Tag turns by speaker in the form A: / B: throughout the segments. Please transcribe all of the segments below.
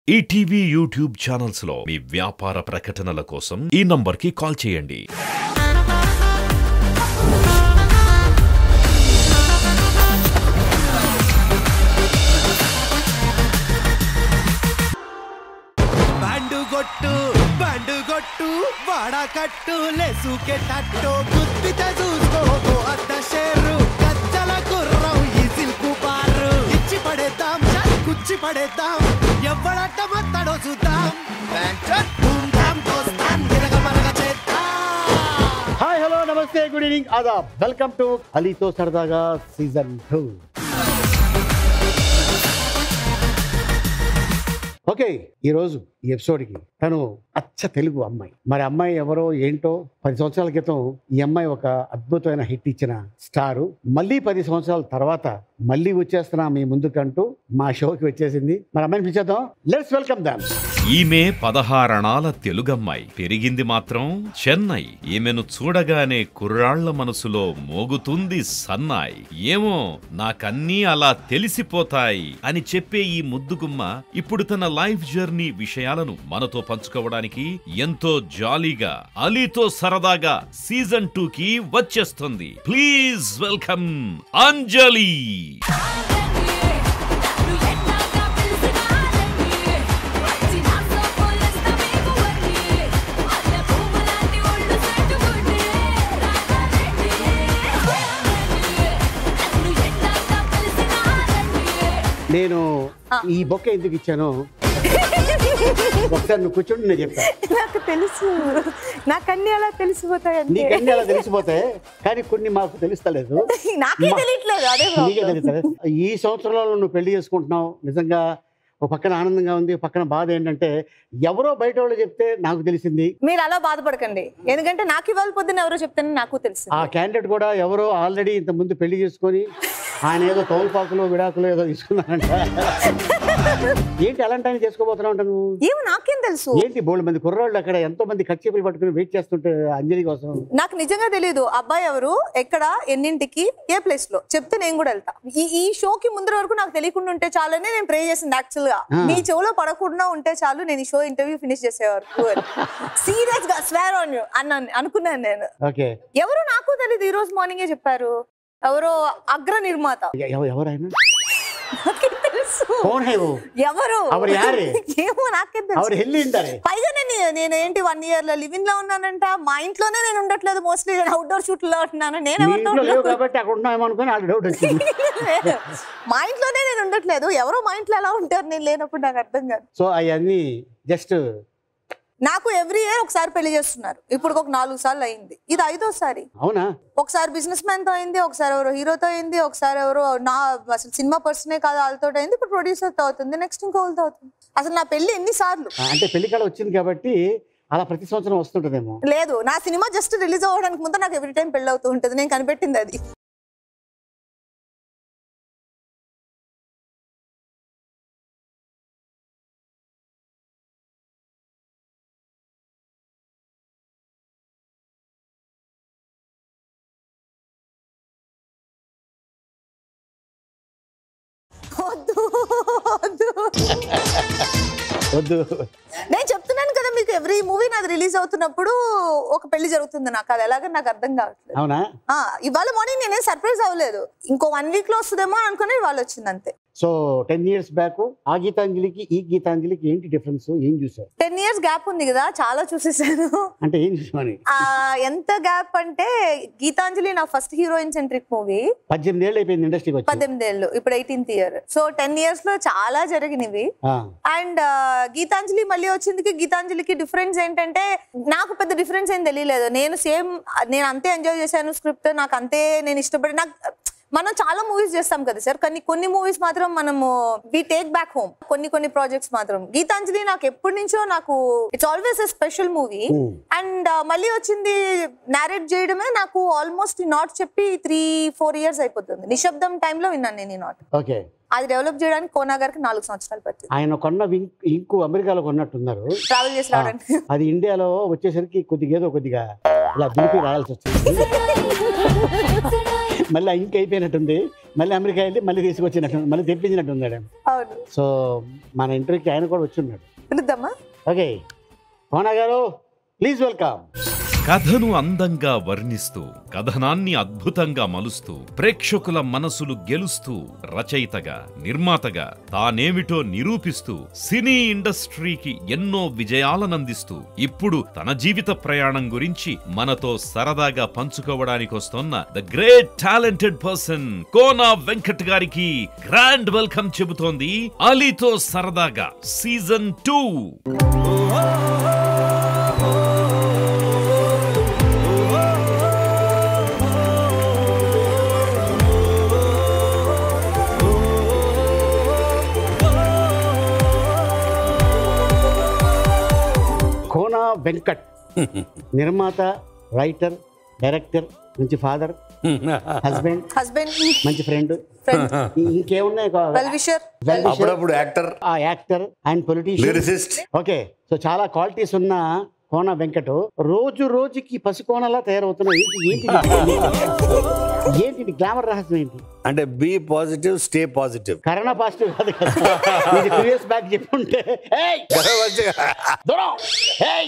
A: ETV YouTube channels లో మీ వ్యాపార ప్రకటనల కోసం ఈ నంబర్కి కాల్ చేయండి
B: బ్యాండు కొట్టు బ్యాండు కొట్టు వాడకట్టు లెసుకే తట్టు గుర్తితే చూసుకోకు అద్ద షేరు కచ్చల గుర్రం ఈ సిల్కు బారు ఇచ్చి పడేద్దాం చల్ కుచ్చి పడేద్దాం ఎవడట్ట మత్తడో చూద్దాం ధూమ్ధాం దోస్తాన్ తిరగ మరగ చేద్దాం
C: హాయ్ హలో నమస్తే గుడ్ ఈవినింగ్ ఆదాబ్ వెల్కమ్ టు అలీతో సరదాగా సీజన్ టూ ఓకే ఈరోజు ఈ ఎపిసోడ్కి తను అచ్చ తెలుగు అమ్మాయి మరి అమ్మాయి ఎవరో ఏంటో పది సంవత్సరాల క్రితం ఈ అమ్మాయి ఒక అద్భుతమైన హిట్ ఇచ్చిన స్టారు మళ్ళీ పది సంవత్సరాల తర్వాత మళ్ళీ వచ్చేస్తున్నా మీ ముందుకంటూ మా షోకి వచ్చేసింది మరి అమ్మాయిని పిలిచేద్దాం లెట్స్ వెల్కమ్ దామ్
A: ఈమె పదహారణాల తెలుగమ్మాయి పెరిగింది మాత్రం చెన్నై ఈమెను చూడగానే కుర్రాళ్ల మనసులో మోగుతుంది సన్నాయ్ ఏమో నాకన్నీ అలా తెలిసిపోతాయి అని చెప్పే ఈ ముద్దుగుమ్మ ఇప్పుడు తన లైఫ్ జర్నీ విషయాలను మనతో పంచుకోవడానికి ఎంతో జాలీగా అలీతో సరదాగా సీజన్ టూ కి వచ్చేస్తుంది ప్లీజ్ వెల్కమ్ అంజలి
C: నేను ఈ బొక్క ఎందుకు ఇచ్చానో ఒకసారి నువ్వు కూర్చోండి నేను చెప్తాను
D: నాకు తెలుసు నాకు అన్ని అలా తెలిసిపోతాయండి
C: నీకన్నీ అలా తెలిసిపోతాయి కానీ కొన్ని మాకు తెలుస్తలేదు
D: నాకే
C: మా-
D: తెలియట్లేదు అదే
C: నీకే
D: problem.
C: తెలుస్తలేదు ఈ సంవత్సరంలో నువ్వు పెళ్లి చేసుకుంటున్నావు నిజంగా ఒక పక్కన ఆనందంగా ఉంది ఒక పక్కన బాధ ఏంటంటే ఎవరో బయట వాళ్ళు చెప్తే నాకు తెలిసింది
D: మీరు అలా బాధపడకండి ఎందుకంటే నాకు ఇవాళ పొద్దున్న ఎవరో చెప్తేనే నాకు తెలుసు
C: ఆ క్యాండిడేట్ కూడా ఎవరో ఆల్రెడీ ఇంత ముందు పెళ్లి చేసుకొని ఆయన ఏదో తోలుపాకులు విడాకులు ఏదో తీసుకున్నారంట ఏంటి అలాంటి ఆయన చేసుకోబోతున్నావు అంట నువ్వు
D: ఏమో నాకేం తెలుసు
C: ఏంటి బోల్డ్ మంది కుర్రాళ్ళు అక్కడ ఎంతో మంది కచ్చేపులు పట్టుకుని వెయిట్ చేస్తుంటే అంజలి కోసం
D: నాకు నిజంగా తెలియదు అబ్బాయి ఎవరు ఎక్కడ ఎన్నింటికి ఏ ప్లేస్ లో చెప్తే నేను కూడా వెళ్తా ఈ ఈ షోకి ముందర వరకు నాకు తెలియకుండా ఉంటే చాలని నేను ప్రే చేసింది యాక్చువల్ గా
C: ఆ.
D: మీ చెవులో పడకుండా ఉంటే చాలు నేను ఈ షో ఇంటర్వ్యూ ఫినిష్ చేసే వరకు సీరియస్ గా స్వేర్ ఆన్ యూ అన్నాను అనుకున్నాను నేను
C: ఓకే
D: ఎవరు నాకు తెలియదు ఈ రోజు మార్నింగే చెప్పారు ఎవరో అగ్ర నిర్మాత
C: ఎవ- ఎవరైనా
D: నాకేం తెలుసు
C: కౌన్ హై వో
D: ఎవరు
C: అవరు యారే?
D: ఏమో నాకేం
C: ಅವರು
D: తెలుసు
C: ಎಲ್ಲಿದ್ದಾರೆ
D: పైగా నేను నేను ఏంటి వన్ ఇయర్ లో లివింగ్ లో ఉన్నానంట మా ఇంట్లోనే నేను ఉండట్లేదు మోస్ట్లీ నేను అవుట్డోర్ షూట్ లో ఉంటున్నాను నేను
C: మీ
D: ఎవరితో
C: ఇంట్లో లేవు
D: ఉండను.
C: కాబట్టి అక్కడ ఉన్నామేమో అనుకుని వాళ్ళకి డౌట్ వచ్చింది
D: మా ఇంట్లోనే నేను ఉండట్లేదు ఎవరో మా ఇంట్లో ఎలా ఉంటారు నేను లేనప్పుడు నాకు అర్థం కాదు
C: సో అవన్నీ జస్ట్
D: నాకు ఎవ్రీ ఇయర్ ఒకసారి పెళ్లి చేస్తున్నారు ఇప్పుడు ఒక నాలుగు సార్లు అయింది ఇది ఐదోసారి
C: అవునా
D: ఒకసారి బిజినెస్ మ్యాన్ తో అయింది ఒకసారి ఎవరో హీరోతో అయింది ఒకసారి ఎవరో నా అసలు సినిమా పర్సనే కాదు వాళ్ళతో అయింది ఇప్పుడు ప్రొడ్యూసర్ తో అవుతుంది నెక్స్ట్ ఇంకోళ్ళతో అవుతుంది అసలు నా పెళ్లి ఎన్ని సార్లు
C: ఆ, అంటే పెళ్లి కాడ వచ్చింది కాబట్టి అలా ప్రతి సంవత్సరం వస్తుంటదేమో
D: లేదు నా సినిమా జస్ట్ రిలీజ్ అవ్వడానికి ముందు నాకు ఎవ్రీ టైం పెళ్లి అవుతూ ఉంటుంది నేను కనిపెట్టింది అది వద్దు వద్దు
C: వద్దు
D: నేను చెప్తున్నాను కదా మీకు ఎవ్రీ మూవీ నాది రిలీజ్ అవుతున్నప్పుడు ఒక పెళ్లి జరుగుతుంది నాకు అది ఎలాగని నాకు అర్థం కావట్లేదు
C: అవునా
D: ఆ, ఇవాళ మార్నింగ్ నేనేం సర్ప్రైజ్ అవ్వలేదు ఇంకో వన్ వీక్ లో వస్తుందేమో అనుకుని ఇవాళ వచ్చింది అంతే
C: సో టెన్ ఇయర్స్ బ్యాక్ ఆ గీతాంజలికి ఈ గీతాంజలికి ఏంటి డిఫరెన్స్ ఏం చూసావు
D: టెన్ ఇయర్స్ గ్యాప్ ఉంది కదా చాలా చూసేసాను
C: అంటే ఏం చూసామని
D: ఆ, ఎంత గ్యాప్ అంటే గీతాంజలి నా ఫస్ట్ హీరోయిన్ సెంట్రిక్ మూవీ
C: పద్దెనిమిది ఏళ్ళు అయిపోయింది ఇండస్ట్రీకి వచ్చి
D: పద్దెనిమిది ఏళ్ళు ఇప్పుడు eighteenth year so ten years లో చాలా జరిగినవి
C: ఆ,
D: అండ్ గీతాంజలి మళ్ళీ వచ్చిందికి గీతాంజలికి డిఫరెన్స్ ఏంటంటే నాకు పెద్ద డిఫరెన్స్ ఏం తెలియలేదు నేను సేమ్ నేను అంతే ఎంజాయ్ చేశాను స్క్రిప్ట్ నాకు అంతే నేను ఇష్టపడి నాకు మనం చాలా మూవీస్ చేస్తాం కదా సార్ కానీ కొన్ని మూవీస్ మాత్రం మనము వి టేక్ బ్యాక్ హోమ్ కొన్ని కొన్ని ప్రాజెక్ట్స్ మాత్రం గీతాంజలి నాకు ఎప్పటి నుంచో నాకు it's always a special movie
C: Hmm.
D: And మళ్ళీ వచ్చింది నారేట్ చేయడమే నాకు ఆల్మోస్ట్ ఈ నాట్ చెప్పి త్రీ ఫోర్ ఇయర్స్ అయిపోతుంది నిశ్శబ్దం టైంలో విన్నాను నేను ఈ నాట్
C: ఓకే
D: అది డెవలప్ చేయడానికి కోనా గారికి నాలుగు సంవత్సరాలు పట్టింది
C: ఆయన కొన్న విం- ఇంకు అమెరికాలో కొన్నట్టున్నారు
D: ట్రావెల్ చేసి రావడానికి
C: అది ఇండియాలో వచ్చేసరికి కొద్దిగా ఏదో కొద్దిగా ఇలా దులిపి రాయాల్సి వచ్చింది మళ్ళీ ఇంక అయిపోయినట్టుంది మళ్ళీ అమెరికా వెళ్ళి మళ్ళీ తీసుకొచ్చినట్టు మళ్ళీ తెప్పించినట్టు ఉన్నాడు
D: అవును అవును
C: సో మన ఇంటర్వ్యూకి ఆయన కూడా వచ్చి ఉన్నాడు
D: పిలుద్దామా
C: ఓకే కోనా గారు ప్లీజ్ వెల్కమ్
A: కథను అందంగా వర్ణిస్తూ కథనాన్ని అద్భుతంగా మలుస్తూ ప్రేక్షకుల మనసులు గెలుస్తూ రచయితగా నిర్మాతగా తానేమిటో నిరూపిస్తూ సినీ ఇండస్ట్రీకి ఎన్నో విజయాలనందిస్తూ ఇప్పుడు తన జీవిత ప్రయాణం గురించి మనతో సరదాగా పంచుకోవడానికి వస్తున్న the great talented person Kona Venkat గారికి గ్రాండ్ వెల్కమ్ చెబుతోంది అలీతో సరదాగా సీజన్ టూ
C: కోనా వెంకట్ నిర్మాత రైటర్ డైరెక్టర్ మంచి ఫాదర్ హస్బెండ్
D: హస్బెండ్
C: మంచి ఫ్రెండ్
D: ఫ్రెండ్
C: ఇంకేమున్నాయి
D: వెల్ విషర్
E: అప్పుడప్పుడు యాక్టర్
C: ఆ actor and politician
E: lyricist
C: okay so చాలా క్వాలిటీస్ ఉన్న కోన వెంకట్ రోజు రోజుకి పసికోనలా తయారవుతున్నాయి ఏంటి ఏంటి ఏంటి గ్లామర్ రహస్యం ఏంటి
E: అంటే be positive stay positive
C: corona positive కాదు కదా ఇది టూ ఇయర్స్ బ్యాక్ చెప్పుంటే "ఏయ్, దూరం! ఏయ్!"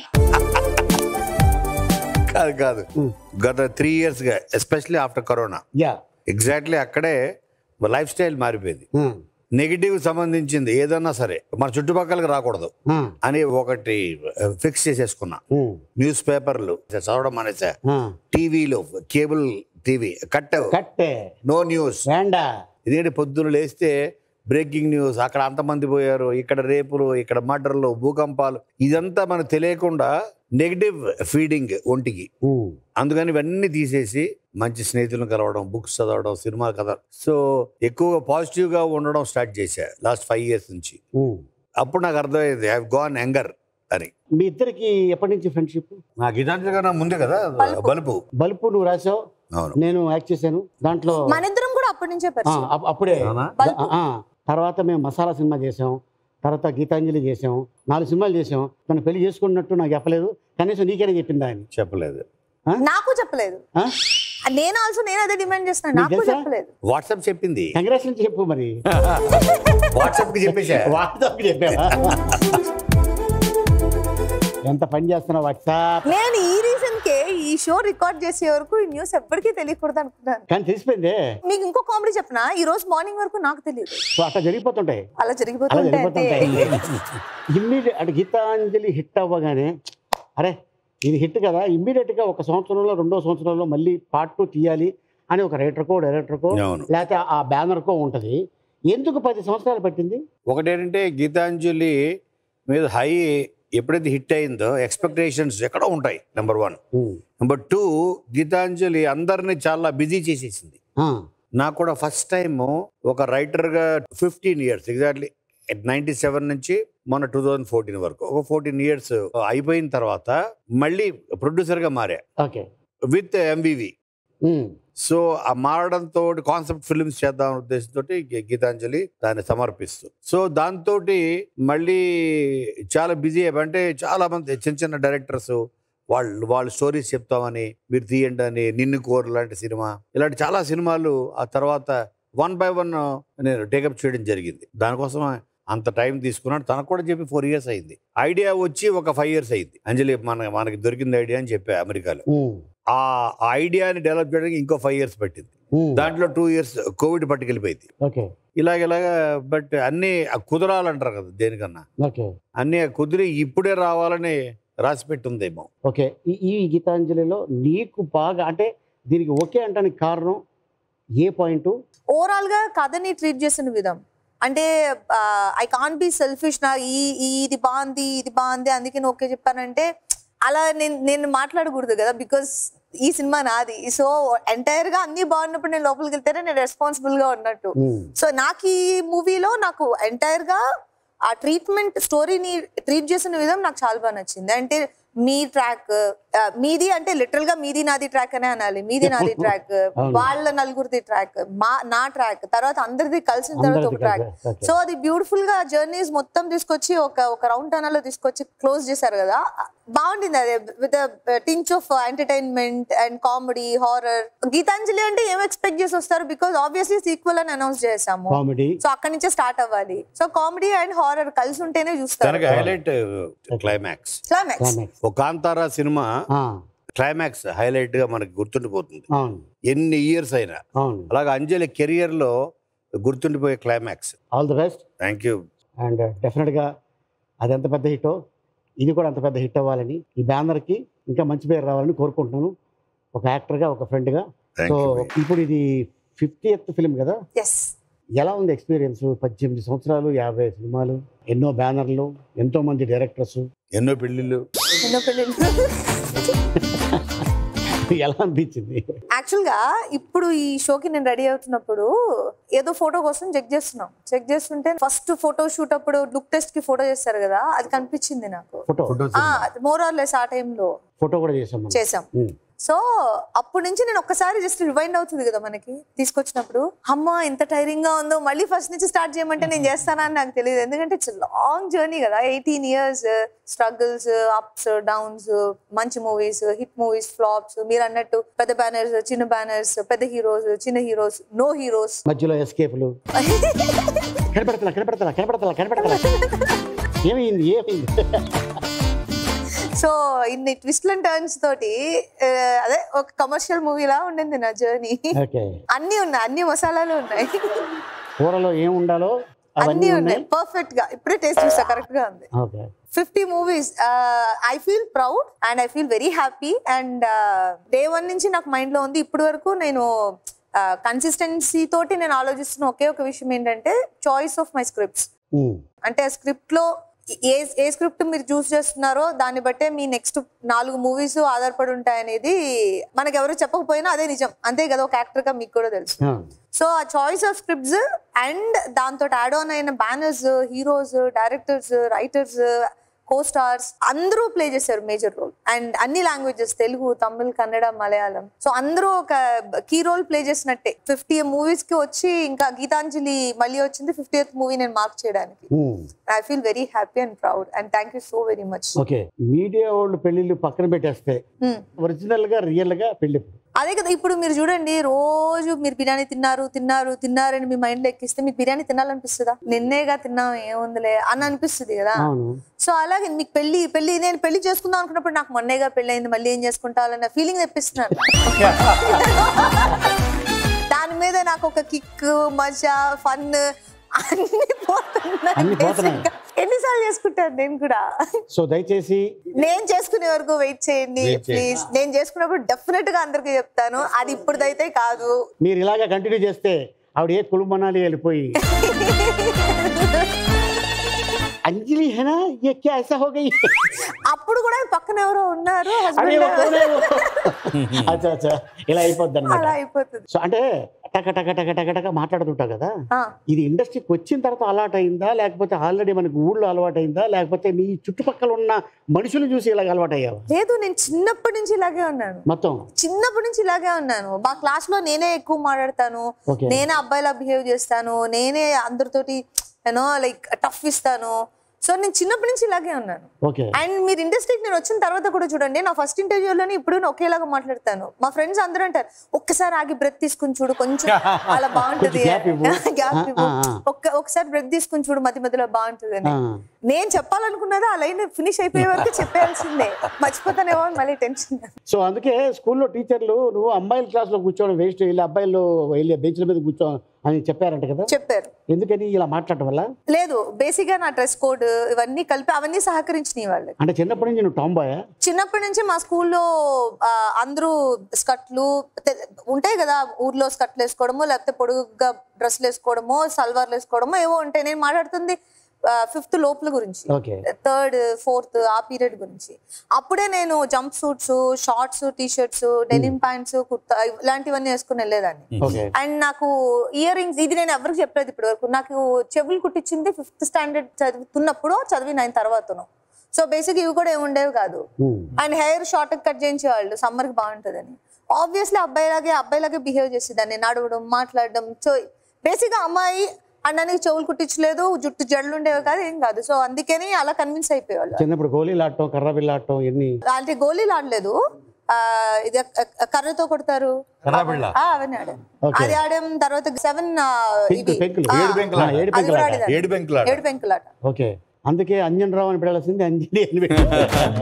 E: కాదు కాదు గత త్రీ ఇయర్స్ గా especially after corona
C: yeah
E: exactly అక్కడే లైఫ్ స్టైల్ మారిపోయింది
C: ఉమ్,
E: నెగిటివ్ సంబంధించింది ఏదన్నా సరే మన చుట్టుపక్కలకి రాకూడదు
C: ఆ,
E: అని ఒకటి ఫిక్స్ చేసేసుకున్నా
C: ఉమ్,
E: న్యూస్ పేపర్లు చదవడం అనేసా
C: ఆ.
E: టీవీలో కేబుల్ టీవీ కట్
C: కట్టే
E: నో న్యూస్
C: వేండా
E: ఇదేంటి పొద్దున లేస్తే బ్రేకింగ్ న్యూస్ అక్కడ అంతమంది పోయారు ఇక్కడ రేపులు ఇక్కడ మర్డర్లు భూకంపాలు ఇదంతా మనకు తెలియకుండా నెగిటివ్ ఫీడింగ్ ఒంటికి
C: ఉమ్,
E: అందుకని ఇవన్నీ తీసేసి మంచి స్నేహితులను కలవడం బుక్స్ చదవడం సినిమా కథ సో ఎక్కువగా పాజిటివ్గా ఉండడం స్టార్ట్ చేశా లాస్ట్ ఫైవ్ ఇయర్స్ నుంచి
C: ఉమ్.
E: అప్పుడు నాకు అర్థమైంది ఐ గాన్ యంగర్ అని
C: మీ ఇద్దరికి ఎప్పటి నుంచి ఫ్రెండ్షిప్
E: నాకు ఇదాంటి కన్నా ముందే కదా
D: బల్బు.
E: బలుపు
C: బల్పు నువ్వు రాసావు
E: అవును
C: నేను యాక్ట్ చేశాను దాంట్లో
D: మన ఇద్దరం కూడా అప్పటి నుంచే
C: ఆ,
D: పరిచయం
C: అప్- అప్పుడే
E: అవునా?
D: బల్బు.
C: ఆ, తర్వాత మేము మసాలా సినిమా చేసాం తర్వాత గీతాంజలి చేసాం నాలుగు సినిమాలు చేసాం తను పెళ్లి చేసుకున్నట్టు నాకు చెప్పలేదు కనీసం నీకైనా చెప్పిందా అని
E: చెప్పలేదు
D: నాకు చెప్పలేదు
C: ఆ?
D: నేను ఆల్సో నేను అదే డిమాండ్ చేస్తున్నాను
C: నీకు
D: నాకు
C: తెలుసా?
D: చెప్పలేదు
E: వాట్సాప్ చెప్పింది
C: కంగ్రాచులేషన్ చెప్పు మరి
E: వాట్సాప్ కి చెప్పేసా
C: వాట్సాప్ చెప్పావా ఎంత పని చేస్తున్నావు వాట్సాప్
D: నేను ఈ రీజన్ కే ఈ షో రికార్డ్ చేసే వరకు ఈ న్యూస్ ఎప్పటికీ తెలియకూడదు అనుకున్నాను
C: కానీ తెలిసిపోయిందే
D: మీకు ఇంకో కామెడీ చెప్పనా ఈ రోజు మార్నింగ్ వరకు నాకు తెలియదు
C: సో అట్లా జరిగిపోతుంటాయి
D: అలా
C: అలా
D: జరిగిపోతుంటే
C: జరిగిపోతుంటాయి
D: అంతే.
C: ఇమ్మీడియట్ అంటే గీతాంజలి హిట్ అవ్వగానే అరే ఇది హిట్ కదా ఇమ్మీడియట్గా ఒక సంవత్సరంలో రెండో సంవత్సరంలో మళ్ళీ పార్ట్ టూ తీయాలి అని ఒక రైటర్కో డైరెక్టర్కో
E: అవును.
C: లేకపోతే ఆ బ్యానర్కో ఉంటుంది ఎందుకు పది సంవత్సరాలు పట్టింది
E: ఒకటేంటంటే గీతాంజలి మీద హై ఎప్పుడైతే హిట్ అయిందో ఎక్స్పెక్టేషన్స్ ఎక్కడో ఉంటాయి number one number two Geethanjali అందరిని చాలా బిజీ చేసేసింది
C: ఆ,
E: నాకు కూడా ఫస్ట్ టైం ఒక రైటర్గా fifteen years exactly ninety seven నుంచి మొన్న టూ థౌజండ్ ఫోర్టీన్ వరకు ఒక ఫోర్టీన్ ఇయర్స్ అయిపోయిన తర్వాత మళ్ళీ ప్రొడ్యూసర్గా మారా
C: okay
E: with MVV
C: um,
E: so ఆ మారడంతో కాన్సెప్ట్ ఫిల్మ్స్ చేద్దాం ఉద్దేశంతో గీతాంజలి దాన్ని సమర్పిస్తూ సో దాంతో మళ్ళీ చాలా బిజీ అయిపోయి అంటే చాలా మంది చిన్న చిన్న డైరెక్టర్స్ వాళ్ళు వాళ్ళ స్టోరీస్ చెప్తామని మీరు తీయండి అని నిన్ను కోరు లాంటి సినిమా ఇలాంటి చాలా సినిమాలు ఆ తర్వాత వన్ బై వన్ నేను టేకప్ చేయడం జరిగింది దానికోసం అంత టైం తీసుకున్నాను తనకు కూడా చెప్పి ఫోర్ ఇయర్స్ అయింది ఐడియా వచ్చి ఒక ఫైవ్ ఇయర్స్ అయింది అంజలి మన మనకి దొరికింది ఐడియా అని చెప్పా అమెరికాలో
C: ఉమ్,
E: ఆ ఐడియాని డెవలప్ చేయడానికి ఇంకో ఫైవ్ ఇయర్స్ పట్టింది
C: ఉమ్,
E: దాంట్లో టూ ఇయర్స్ కోవిడ్ పట్టుకెళ్ళిపోయింది
C: ఓకే
E: ఇలాగ ఇలాగ బట్ అన్నీ ఆ కుదరాలంటారు కదా దేనికన్నా
C: ఓకే
E: అన్నీ ఆ కుదిరి ఇప్పుడే రావాలని రాసి పెట్టుందేమో
C: ఓకే ఈ ఈ గీతాంజలిలో నీకు బాగా అంటే దీనికి ఓకే అంటానికి కారణం ఏ పాయింట్
D: ఓవరాల్ గా కథని ట్రీట్ చేసిన విధం అంటే ఐ కాంట్ బి సెల్ఫిష్ నా ఈ ఈ- ఇది బాగుంది ఇది బాగుంది అందుకే నేను ఓకే చెప్పానంటే అలా నేను నేను మాట్లాడకూడదు కదా బికాస్ ఈ సినిమా నాది సో ఎంటైర్ గా అన్ని బాగున్నప్పుడు నేను లోపలికి వెళ్తేనే నేను రెస్పాన్సిబుల్ గా ఉన్నట్టు సో నాకు ఈ మూవీలో నాకు ఎంటైర్ గా ఆ ట్రీట్మెంట్ స్టోరీని ట్రీట్ చేసిన విధం నాకు చాలా బాగా నచ్చింది అంటే మీ ట్రాక్ ఆ, మీది అంటే లిటరల్ గా మీది నాది ట్రాక్ అనే అనాలి మీది నాది ట్రాక్
C: అవును.
D: వాళ్ళ నలుగురిది ట్రాక్ మా నా ట్రాక్ తర్వాత అందరిది కలిసిన తర్వాత ఒక
C: అందరిది
D: ట్రాక్
C: కలిసి, okay.
D: సో అది బ్యూటిఫుల్ గా జర్నీస్ మొత్తం తీసుకొచ్చి ఒక ఒక రౌండ్ టనల్ లో తీసుకొచ్చి క్లోజ్ చేశారు కదా బాగుండింది అది with tinge of entertainment and comedy horror Geethanjali అంటే ఏం ఎక్స్పెక్ట్ చేసి వస్తారు బికాస్ ఆబ్వియస్లీ సీక్వెల్ అని అనౌన్స్ చేసాము
C: కామెడీ
D: సో అక్కడి నుంచే స్టార్ట్ అవ్వాలి సో కామెడీ అండ్ హారర్ కలిసి ఉంటేనే చూస్తారు
E: దానికి హైలైట్ క్లైమాక్స్
D: క్లైమాక్స్
C: క్లైమాక్స్
E: ఒక కాంతారా సినిమా క్లైమాక్స్ హైలైట్ గా మనకి గుర్తుండిపోతుంది
C: అవును
E: ఎన్ని ఇయర్స్ అయినా
C: అవును
E: అలాగే అంజలి కెరియర్ లో గుర్తుండిపోయే climax
C: all the best
E: thank you
C: and డెఫినెట్గా అది ఎంత పెద్ద హిట్టో ఇది కూడా అంత పెద్ద హిట్ అవ్వాలని ఈ బ్యానర్కి ఇంకా మంచి పేరు రావాలని కోరుకుంటున్నాను ఒక యాక్టర్గా ఒక ఫ్రెండ్గా
E: థ్యాంక్
C: సో
E: యూ
C: ఇప్పుడు ఇది ఫిఫ్టీ ఎత్ ఫిల్మ్ కదా
D: ఎస్
C: ఎలా ఉంది ఎక్స్పీరియన్స్ పద్దెనిమిది సంవత్సరాలు యాభై సినిమాలు ఎన్నో బ్యానర్లు ఎంతో మంది డైరెక్టర్స్
E: ఎన్నో పెళ్లిళ్ళు
D: ఎన్నో పెళ్ళిళ్ళు
C: ఎలా అనిపించింది
D: యాక్చువల్ గా ఇప్పుడు ఈ షోకి నేను రెడీ అవుతున్నప్పుడు ఏదో ఫోటో కోసం చెక్ చేస్తున్నాం చెక్ చేస్తుంటే ఫస్ట్ ఫోటో షూట్ అప్పుడు లుక్ టెస్ట్ కి ఫోటో చేస్తారు కదా అది కనిపించింది నాకు
C: ఫోటో
D: మోర్ ఆర్ లెస్ ఆ టైంలో
C: ఫోటో కూడా చేసాం మనం
D: చేసాం
C: ఉమ్.
D: సో అప్పటి నుంచి నేను ఒక్కసారి జస్ట్ రివైండ్ అవుతుంది కదా మనకి తీసుకొచ్చినప్పుడు అమ్మ ఎంత టైరింగ్ గా ఉందో మళ్ళీ ఫస్ట్ నుంచి స్టార్ట్ చేయమంటే నేను చేస్తానా అని నాకు తెలియదు ఎందుకంటే ఇట్స్ లాంగ్ జర్నీ కదా eighteen years struggles ups downs మంచి మూవీస్ హిట్ మూవీస్ ఫ్లాప్స్ మీరు అన్నట్టు పెద్ద బ్యానర్స్ చిన్న బ్యానర్స్ పెద్ద హీరోస్ చిన్న హీరోస్ నో హీరోస్
C: మధ్యలో ఎస్కేపులు కనపడతలా కనపడతలా కనపడతలా కనపడతలా ఏమైంది ఏమైంది
D: సో ఇన్ని ట్విస్ట్ అండ్ టర్న్స్ తోటి ఆ, అదే ఒక కమర్షియల్ మూవీలా ఉండింది నా జర్నీ
C: ఓకే
D: అన్ని ఉన్నాయి అన్ని మసాలాలు ఉన్నాయి
C: కూరలో ఏం ఉండాలో
D: అన్ని
C: అవన్నీ
D: ఉన్నాయి
C: ఉన్నాయి
D: పర్ఫెక్ట్ గా ఇప్పుడే టేస్ట్ చూసా కరెక్ట్ గా ఉంది
C: okay
D: fifty movies I feel proud and I feel very happy and day one నుంచి నాకు మైండ్ లో ఉంది ఇప్పటి వరకు నేను కన్సిస్టెన్సీ తోటి నేను ఆలోచిస్తున్న ఒకే ఒక విషయం ఏంటంటే choice of my scripts
C: um.
D: అంటే ఆ స్క్రిప్ట్ లో ఏ ఏ స్క్రిప్ట్ మీరు చూస్ చేస్తున్నారో దాన్ని బట్టే మీ నెక్స్ట్ నాలుగు మూవీస్ ఆధారపడి ఉంటాయనేది మనకి ఎవరు చెప్పకపోయినా అదే నిజం అంతే కదా ఒక యాక్టర్ గా మీకు కూడా తెలుసు
C: ఆ.
D: సో ఆ చాయిస్ ఆఫ్ స్క్రిప్ట్స్ అండ్ దాంతో యాడ్ ఆన్ అయిన banners heroes directors writers co stars అందరూ ప్లే చేశారు మేజర్ రోల్ అండ్ అన్ని లాంగ్వేజెస్ తెలుగు తమిళ్ కన్నడ మలయాళం సో అందరూ ఒక కీ రోల్ ప్లే చేసినట్టే ఫిఫ్టీ మూవీస్ కి వచ్చి ఇంకా గీతాంజలి మళ్ళీ వచ్చింది ఫిఫ్టీ మూవీ నేను మార్క్ చేయడానికి
C: um.
D: I feel very happy and proud and thank you so very much
C: okay media వాళ్ళు పెళ్ళిళ్ళు పక్కన పెట్టేస్తే ఒరిజినల్ గా రియల్ గా పెళ్లి
D: అదే కదా ఇప్పుడు మీరు చూడండి రోజు మీరు బిర్యానీ తిన్నారు తిన్నారు తిన్నారని మీ మైండ్ లో ఎక్కిస్తే మీకు బిర్యానీ తినాలనిపిస్తుందా నిన్నేగా తిన్నాం ఏముందిలే అని అనిపిస్తుంది కదా
C: అవును
D: సో అలాగే మీకు పెళ్లి పెళ్లి నేను పెళ్లి చేసుకుందాం అనుకున్నప్పుడు నాకు మొన్నేగా పెళ్లి అయింది మళ్ళీ ఏం చేసుకుంటావాలన్న ఫీలింగ్ తెప్పిస్తున్నాను దాని మీద నాకు ఒక కిక్ మజా ఫన్ అన్ని పోతున్నాయి
C: అన్ని పోతున్నాయి.
D: basic గా. ఎన్నిసార్లు చేసుకుంటాను నేను కూడా
C: సో దయచేసి
D: నేను చేసుకునే వరకు వెయిట్ చేయండి
E: Wait చేయండి.
D: ప్లీజ్ నేను చేసుకున్నప్పుడు డెఫినెట్ గా అందరికి చెప్తాను అది ఇప్పుడుదైతే కాదు
C: మీరు ఇలాగా కంటిన్యూ చేస్తే ఆవిడ ఏ కులు మనాలి వెళ్ళిపోయి అంజలి హేనా ఏ క్యా ఐసా హో గయి
D: అప్పుడు కూడా పక్కన ఎవరో ఉన్నారు
C: అరే
D: హస్బెండ్
C: ఓ కోనే ఓ. అచ్చా అచ్చా ఇలా అయిపోద్ది
D: అలా
C: అనమాట
D: అయిపోతుంది
C: సో అంటే టక టక టక టక టక మాట్లాడుతుంటావు కదా
D: ఆ,
C: ఇది ఇండస్ట్రీకి వచ్చిన తర్వాత అలవాటు అయిందా లేకపోతే ఆల్రెడీ మనకి ఊళ్ళో అలవాటు అయిందా లేకపోతే మీ చుట్టుపక్కల ఉన్న మనుషులు చూసి ఇలాగ అలవాటు అయ్యావా
D: లేదు నేను చిన్నప్పటి నుంచి ఇలాగే ఉన్నాను
C: మొత్తం
D: చిన్నప్పటి నుంచి ఇలాగే ఉన్నాను మా క్లాస్ లో నేనే ఎక్కువ మాట్లాడతాను
C: ఓకే
D: నేనే అబ్బాయిలా బిహేవ్ చేస్తాను నేనే అందరితోటి యూనో లైక్ టఫ్ ఇస్తాను సో నేను చిన్నప్పటి నుంచి ఇలాగే ఉన్నాను
C: ఓకే
D: అండ్ మీరు ఇండస్ట్రీకి నేను వచ్చిన తర్వాత కూడా చూడండి నా ఫస్ట్ ఇంటర్వ్యూలోనే ఇప్పుడు నేను ఒకేలాగా మాట్లాడతాను మా ఫ్రెండ్స్ అందరూ అంటారు ఒక్కసారి ఆగి బ్రెత్ తీసుకుని చూడు కొంచెం అలా బాగుంటది
C: కొంచెం gap ఇవ్వు.
D: గ్యాప్
C: ఆ,
D: ఇవ్వు
C: ఆ, ఆ.
D: ఒక్క ఒకసారి బ్రెత్ తీసుకుని చూడు మధ్య మధ్యలో బాగుంటుంది అని
C: ఆ,
D: నేను చెప్పాలనుకున్నది ఆ లైన్ ఫినిష్ అయిపోయే వరకు చెప్పాల్సిందే మర్చిపోతానేమో అని మళ్ళీ టెన్షన్
C: సో అందుకే స్కూల్లో టీచర్లు నువ్వు అమ్మాయిల క్లాస్లో కూర్చోవడం వేస్ట్ వెళ్ళి అబ్బాయిలు వెళ్ళి బెంచ్ల మీద కూర్చో అని చెప్పారంట కదా
D: చెప్పారు
C: ఎందుకని ఇలా మాట్లాడటం వల్ల
D: లేదు బేసిక్ గా నా డ్రెస్ కోడ్ ఇవన్నీ కలిపి అవన్నీ సహకరించినాయి వాళ్ళు
C: అంటే చిన్నప్పటి నుంచి నువ్వు టాంబాయా
D: చిన్నప్పటి నుంచి మా స్కూల్లో ఆ, అందరూ స్కర్ట్లు తె- ఉంటాయి కదా ఊర్లో స్కర్ట్లు వేసుకోవడము లేకపోతే పొడుగుగా డ్రెస్లు వేసుకోవడము సల్వార్లు వేసుకోవడము ఏవో ఉంటాయి నేను మాట్లాడుతుంది ఫిఫ్త్ లోపల గురించి
C: ఓకే
D: థర్డ్ ఫోర్త్ ఆ పీరియడ్ గురించి అప్పుడే నేను jumpsuits shorts T shirts denim pants kurta ఇలాంటివన్నీ వేసుకుని వెళ్ళేదాన్ని
C: ఓకే
D: అండ్ నాకు ఇయర్ రింగ్స్ ఇది నేను ఎవరికి చెప్పలేదు ఇప్పటి వరకు నాకు చెవులు కుట్టించింది ఫిఫ్త్ స్టాండర్డ్ చదువుతున్నప్పుడు చదివి నైన్ తర్వాతను సో బేసిక్ ఇవి కూడా ఏమి ఉండేవి కాదు
C: um.
D: And hair short cut చేయించేవాళ్ళు సమ్మర్ కి బాగుంటుందని ఆబ్వియస్లీ అబ్బాయిలాగే అబ్బాయిలాగే బిహేవ్ చేసేదాన్ని నడవడం మాట్లాడడం సో బేసిక్గా అమ్మాయి అన్నానికి చెవులు కుట్టించలేదు జుట్టు జడలు ఉండేవి కాదు ఏం కాదు సో అందుకని అలా కన్విన్స్ అయిపోయేవాళ్ళు
C: చిన్నప్పుడు గోళీలు ఆడటం కర్ర బిల్ల ఆడటం ఇవన్నీ
D: అంటే గోళీలు ఆడలేదు ఆ, ఇది క- కర్రతో కొడతారు
E: కర్రబిళ్ళ?
D: ఆ, అవన్నీ ఆడాం
C: Okay.
D: అది ఆడాం తర్వాత సెవెన్
C: పెంకులు పెంకులు
D: ఆ,
E: ఏడు పెంకులు ఆట.
C: ఏడు
D: అది
C: పెంకులు
D: కూడా
C: ఆట.
D: ఆడేదాన్ని.
E: ఏడు పెంకులాట
D: ఏడు పెంకులాట
C: ఓకే అందుకే అంజన్ రావు అని పెట్టాల్సింది అంజలి అని పెట్టారు.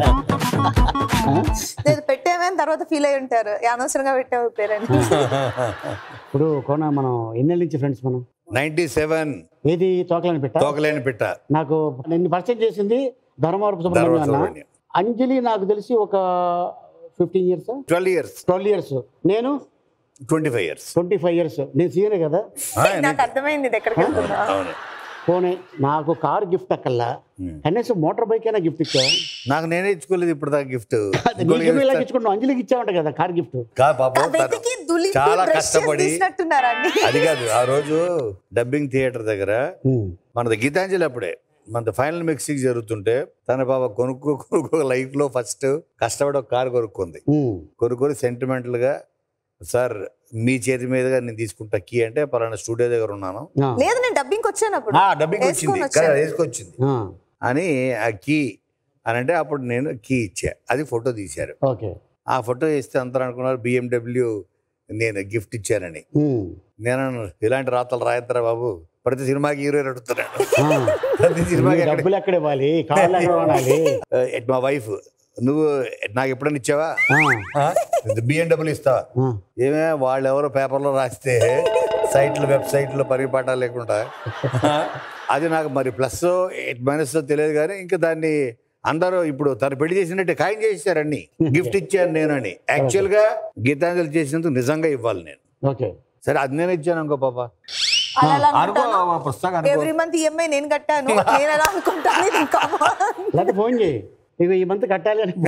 D: లేదు పెట్టామని తర్వాత ఫీల్ అయి ఉంటారు "ఏ, అనవసరంగా పెట్టావు పేరని
C: ఇప్పుడు కోన మనం ఎన్నెళ్ళ నుంచి ఫ్రెండ్స్ మనం
E: నైన్టీ సెవెన్
C: ఏది తోకలని పెట్టా
E: తోకలేని పిట్ట
C: నాకు నిన్ను పరిచయం చేసింది ధర్మవరపు సుబ్రహ్మణ్యం
E: ధర్మవరపు
C: అన్న
E: సుబ్రహ్మణ్యం.
C: అంజలి నాకు తెలిసి ఒక fifteen years
E: twelve years
C: twelve years నేను
E: twenty five years
C: twenty five years నేను సీనే కదా
D: నాకు అర్థమైంది ఇది ఎక్కడికి వెళ్తుందా
E: అవును
C: పోనీ నాకు కార్ గిఫ్ట్ అక్కల్లా కనీసం మోటార్ బైక్ అయినా గిఫ్ట్ ఇచ్చా
E: నాకు నేనే ఇచ్చుకోలేదు ఇప్పుడు దాకా గిఫ్ట్
C: నీకు ఇలా ఇచ్చుకుంటావు అంజలికి ఇచ్చావంట కదా కార్ గిఫ్ట్
E: పాపం
D: వెతికి దులిపి
E: చాలా
D: బ్రష్
E: కష్టపడి
D: తీసినట్టున్నారు అన్ని
E: అది కాదు ఆ రోజు డబ్బింగ్ థియేటర్ దగ్గర మనది గీతాంజలి అప్పుడే మన ఫైనల్ మిక్సింగ్ జరుగుతుంటే తన పాప కొనుక్కో కొనుక్కో లైఫ్ లో ఫస్ట్ కష్టపడి ఒక కారు కొనుక్కుంది కొనుక్కొని సెంటిమెంటల్ గా సార్ మీ చేతి మీదుగా నేను తీసుకుంటా కీ అంటే పలానా స్టూడియో దగ్గర ఉన్నాను
D: లేదు నేను డబ్బింగ్ వచ్చాను అప్పుడు
E: ఆ డబ్బింగ్ వచ్చింది
D: వేసుకొని
E: కదా,
D: వచ్చాను.
E: వేసుకొచ్చింది అని ఆ కీ అని అంటే అప్పుడు నేను కీ ఇచ్చా అది ఫోటో తీశారు
C: ఓకే
E: ఆ ఫోటో ఇస్తే అందరూ అనుకున్నారు బిఎండబ్ల్యూ నేను గిఫ్ట్ ఇచ్చానని నేను ఇలాంటి రాతలు రాయద్దరా బాబు ప్రతి సినిమాకి హీరో అడుగుతున్నాడు ప్రతి సినిమాకి ఎక్కడ-
C: డబ్బులు ఎక్కడ ఇవ్వాలి కావాలి ఎక్కడ కొనాలి
E: ఆ, ఎట్ మా వైఫ్ నువ్వు నాకు ఎప్పుడైనా ఇచ్చావా బిఎండబ్ల్యూ ఇస్తావా
C: ఆ,
E: ఏమే వాళ్ళు ఎవరో పేపర్లో రాస్తే సైట్లు వెబ్సైట్లో పరిపాఠాలు లేకుండా ఆ, అది నాకు మరి ప్లస్ మైనస్ తెలియదు కానీ ఇంకా దాన్ని అందరూ ఇప్పుడు తను పెళ్లి చేసినట్టు ఖాయం చేసేసారన్ని గిఫ్ట్ ఇచ్చాను నేను అని యాక్చువల్గా గీతాంజలి చేసినందుకు నిజంగా ఇవ్వాలి నేను
C: ఓకే
E: సరే అది నేను ఇచ్చాను అనుకో పాప
D: అలా ఎలా
E: అనుకో
D: అనుకుంటాను
E: పుస్తకం అనుకో
D: ఎవ్రీ మంత్ ఈఎంఐ నేను కట్టాను నేను ఎలా అనుకుంటాను ఇది come on.
C: లేకపోతే ఫోన్ చేయి ఇవి ఈ మంత్ కట్టాలి అని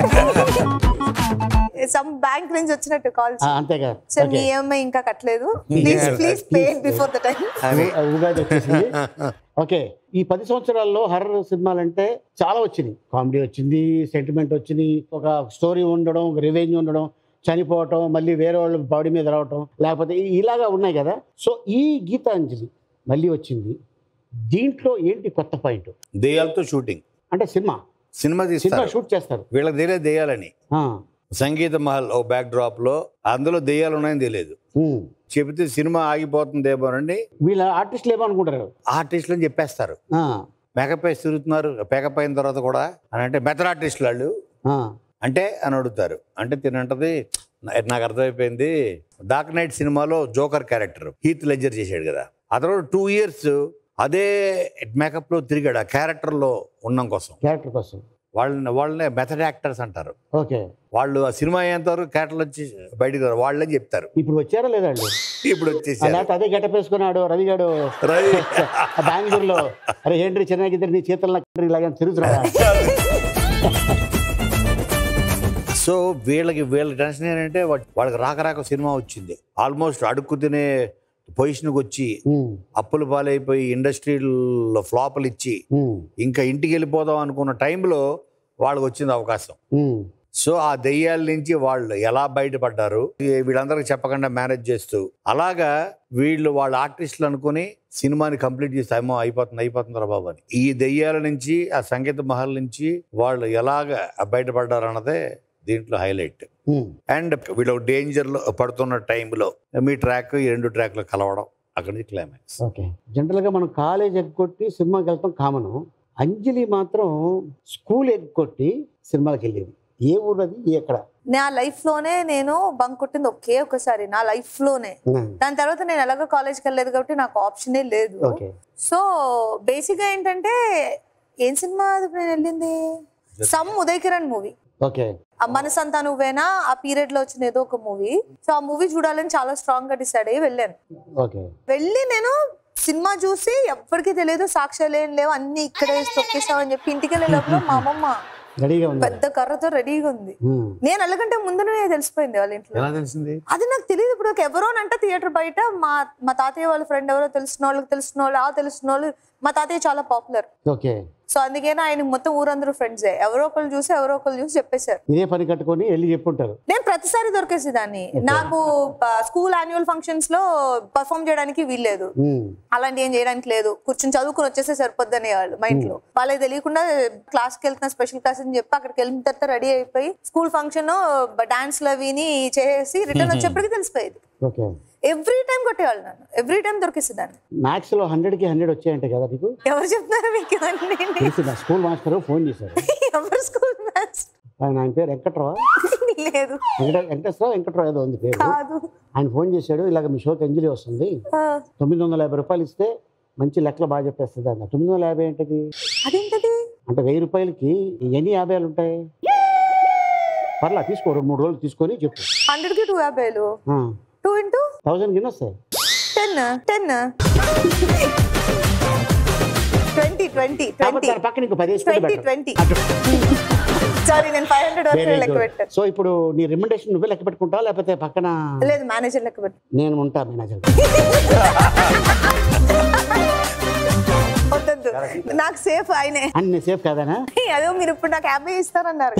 D: సమ్ బ్యాంక్ నుంచి వచ్చినట్టు కాల్
C: ఆ, అంతేగా
D: సార్ మీ
C: ఓకే
D: ఈఎంఐ ఇంకా కట్టలేదు please please pay before the time
E: అని
C: ఉగాది వచ్చేసింది ఓకే ఈ పది సంవత్సరాల్లో హర్రర్ సినిమాలు అంటే చాలా వచ్చినాయి కామెడీ వచ్చింది సెంటిమెంట్ వచ్చింది ఒక స్టోరీ ఉండడం ఒక రివెంజ్ ఉండడం చనిపోవటం మళ్ళీ వేరే వాళ్ళ బాడీ మీద రావటం లేకపోతే ఈ- ఇలాగా ఉన్నాయి కదా సో ఈ గీతాంజలి మళ్ళీ వచ్చింది దీంట్లో ఏంటి కొత్త పాయింట్
E: దెయ్యాలతో షూటింగ్
C: అంటే సినిమా
E: సినిమా
C: సినిమా
E: తీస్తారు
C: షూట్ చేస్తారు
E: వీళ్ళకి తెలియదు దెయ్యాలని
C: ఆ,
E: సంగీత మహల్ ఓ బ్యాక్ డ్రాప్ లో అందులో దెయ్యాలు ఉన్నాయని తెలియదు
C: ఉమ్.
E: చెబితే సినిమా ఆగిపోతుందేమోనండి
C: వీళ్ళ ఆర్టిస్టులు ఏమనుకుంటారు
E: ఆర్టిస్టులు అని చెప్పేస్తారు
C: ఆ,
E: మేకప్ వేసి తిరుగుతున్నారు మేకప్ అయిన తర్వాత కూడా అని అంటే మెథడ్ ఆర్టిస్టులు వాళ్ళు
C: ఆ,
E: అంటే అని అడుగుతారు అంటే తినంటది "నా- నాకు అర్థమైపోయింది డార్క్ నైట్ సినిమాలో జోకర్ క్యారెక్టర్ హీత్ లెజర్ చేశాడు కదా అతను టూ ఇయర్స్ అదే మేకప్ లో తిరిగాడు ఆ క్యారెక్టర్ లో ఉండడం కోసం
C: క్యారెక్టర్ కోసం
E: వాళ్ళని వాళ్ళనే మెథడ్ యాక్టర్స్ అంటారు
C: ఓకే
E: వాళ్ళు ఆ సినిమా అయ్యేంత వరకు క్యారెక్టర్ వచ్చి బయటకు రారు. వాళ్ళే చెప్తారు
C: ఇప్పుడు వచ్చారా లేదా వాళ్ళు
E: ఇప్పుడు వచ్చేసారు
C: లేకపోతే అదే గెటప్ వేసుకున్నాడు రవిగాడు
E: రవి
C: ఆ బెంగళూరులో అరే ఏంటి చెన్నై నీ చేతుల్లో ఇలాగ తిరుగుతున్నాడా
E: సో వీళ్ళకి వీళ్ళ టెన్షన్ ఏంటంటే వా- వాళ్ళకి రాక రాక సినిమా వచ్చింది ఆల్మోస్ట్ అడుక్కు తినే పొజిషన్కి వచ్చి
C: ఉమ్,
E: అప్పులు పాలైపోయి ఇండస్ట్రీలో ఫ్లాపులు ఇచ్చి
C: ఉమ్,
E: ఇంకా ఇంటికి వెళ్ళిపోదాం అనుకున్న టైంలో వాళ్ళకి వచ్చింది అవకాశం
C: ఉమ్,
E: సో ఆ దెయ్యాల నుంచి వాళ్ళు ఎలా బయటపడ్డారు ఈ వీళ్ళందరికీ చెప్పకుండా మేనేజ్ చేస్తూ అలాగా వీళ్ళు వాళ్ళ ఆర్టిస్టులు అనుకుని సినిమాని కంప్లీట్ చేస్తే ఏమో అయిపోతుంది అయిపోతుంది రా బాబు అని ఈ దెయ్యాల నుంచి ఆ సంగీత మహల్ నుంచి వాళ్ళు ఎలాగ బయటపడ్డారు అన్నదే దీంట్లో హైలైట్
C: ఉమ్.
E: అండ్ వీళ్ళు డేంజర్లో పడుతున్న టైంలో మీ ట్రాక్ ఈ రెండు ట్రాక్లు కలవడం అక్కడి నుంచి క్లైమాక్స్
C: ఓకే జనరల్గా మనం కాలేజ్ ఎగ్గొట్టి సినిమాకి వెళ్తాం కామన్ అంజలి మాత్రం స్కూల్ ఎగ్గొట్టి సినిమాకి వెళ్ళేది ఏ ఊరు అది ఎక్కడ
D: నా లైఫ్ లోనే నేను బంక్ కొట్టింది ఒకే ఒకసారి నా లైఫ్ లోనే
C: ఉమ్,
D: దాని తర్వాత నేను ఎలాగో కాలేజ్కి వెళ్ళలేదు కాబట్టి నాకు ఆప్షనే లేదు
C: ఓకే
D: సో బేసిక్ గా ఏంటంటే ఏం సినిమా అది నేను వెళ్ళింది some Uday Kiran movie
C: okay
D: ఆ మనసంతా నువ్వేనా ఆ పీరియడ్ లో వచ్చిన ఏదో ఒక మూవీ సో ఆ మూవీ చూడాలని చాలా స్ట్రాంగ్ గా డిసైడ్ అయ్యి వెళ్ళాను
C: ఓకే
D: వెళ్ళి నేను సినిమా చూసి ఎవ్వరికి తెలియదు సాక్ష్యాలు ఏం లేవు అన్ని ఇక్కడే తొక్కేసామని చెప్పి ఇంటికి వెళ్ళే లోపల మా అమ్మమ్మ
C: రెడీగా ఉంది
D: పెద్ద కర్రతో రెడీగా ఉంది
C: ఉమ్,
D: నేను వెళ్ళకంటే ముందునే తెలిసిపోయింది వాళ్ళ ఇంట్లో
E: ఎలా తెలిసింది
D: అది నాకు తెలియదు ఇప్పుడు నాకు ఎవరో అంటే థియేటర్ బయట మా మా తాతయ్య వాళ్ళ ఫ్రెండ్ ఎవరో తెలిసిన వాళ్ళకి తెలిసిన వాళ్ళు ఆ తెలిసిన వాళ్ళు మా తాతయ్య చాలా పాపులర్
C: ఓకే
D: సో అందుకని ఆయన మొత్తం ఊరందరూ ఫ్రెండ్సే ఎవరో ఒకళ్ళు చూసి ఎవరో ఒకళ్ళు చూసి చెప్పేశారు
C: ఇదే పని కట్టుకొని వెళ్ళి చెప్పుంటారు
D: నేను ప్రతిసారి దొరికేసేదాన్ని నాకు స్కూల్ యాన్యువల్ ఫంక్షన్స్ లో పర్ఫామ్ చేయడానికి వీల్లేదు
C: ఉమ్.
D: అలాంటి ఏం చేయడానికి లేదు కూర్చొని చదువుకుని వచ్చేస్తే సరిపోద్ది అనేవాళ్ళు మా ఇంట్లో వాళ్ళకి తెలియకుండా క్లాస్ కి వెళ్తున్న స్పెషల్ క్లాస్ అని చెప్పి అక్కడికి వెళ్ళిన తర్వాత రెడీ అయిపోయి స్కూల్ ఫంక్షన్ డాన్స్ లో విని చేసి రిటర్న్ వచ్చేప్పటికి తెలిసిపోయేది
C: ఓకే
D: ఎవ్రీ టైం కొట్టేవాళ్ళు నన్ను ఎవ్రీ టైం దొరికేసేదాన్ని
C: మ్యాథ్స్ లో హండ్రెడ్ కి హండ్రెడ్ వచ్చాయంట కదా నీకు
D: ఎవరు చెప్తున్నారు మీకు ఇవన్నీ
C: తెలిసిందా స్కూల్ మాస్టర్ ఫోన్ చేశారు
D: ఎవరు స్కూల్ మ్యాథ్స్
C: ఆయన ఆయన పేరు వెంకట్రావు
D: లేదు
C: వెంకట వెంకటేశ్వరరావు వెంకట్రావు ఏదో ఉంది పేరు
D: కాదు
C: ఆయన ఫోన్ చేశాడు ఇలాగ మీ షోకి అంజలి వస్తుంది
D: ఆ,
C: తొమ్మిది వందల యాభై రూపాయలు ఇస్తే మంచి లెక్కలు బాగా చెప్పేస్తుంది అన్న తొమ్మిది వందల యాభై ఏంటది
D: అదేంటది
C: అంటే వెయ్యి రూపాయలకి ఎన్ని యాభైలు ఉంటాయి పర్లా తీసుకో రెండు మూడు రోజులు తీసుకొని చెప్పు
D: హండ్రెడ్ కి టూ యాభైలు టూ ఇంటూ
C: థౌజండ్ కింద వస్తాయి
D: టెన్ టెన్ ట్వంటీ ట్వంటీ
C: కాబట్టి
D: ట్వంటీ
C: దాని పక్కన ఇంకో పది వేసుకుంటే
D: ట్వంటీ
C: better.
D: ట్వంటీ సారీ నేను ఫైవ్ హండ్రెడ్ వరకు
C: Very
D: లెక్క
C: good.
D: పెట్టాను
C: సో ఇప్పుడు నీ రికమెండేషన్ నువ్వే లెక్క పెట్టుకుంటావా లేకపోతే పక్కన
D: లేదు మేనేజర్ లెక్క పెట్టాను
C: నేను ఉంటా మేనేజర్
D: వద్దొద్దు నాకు సేఫ్ ఆయనే
C: అన్ని సేఫ్ కాదానా
D: అదో మీరు ఇప్పుడు నాకు యాభై ఇస్తారన్నారు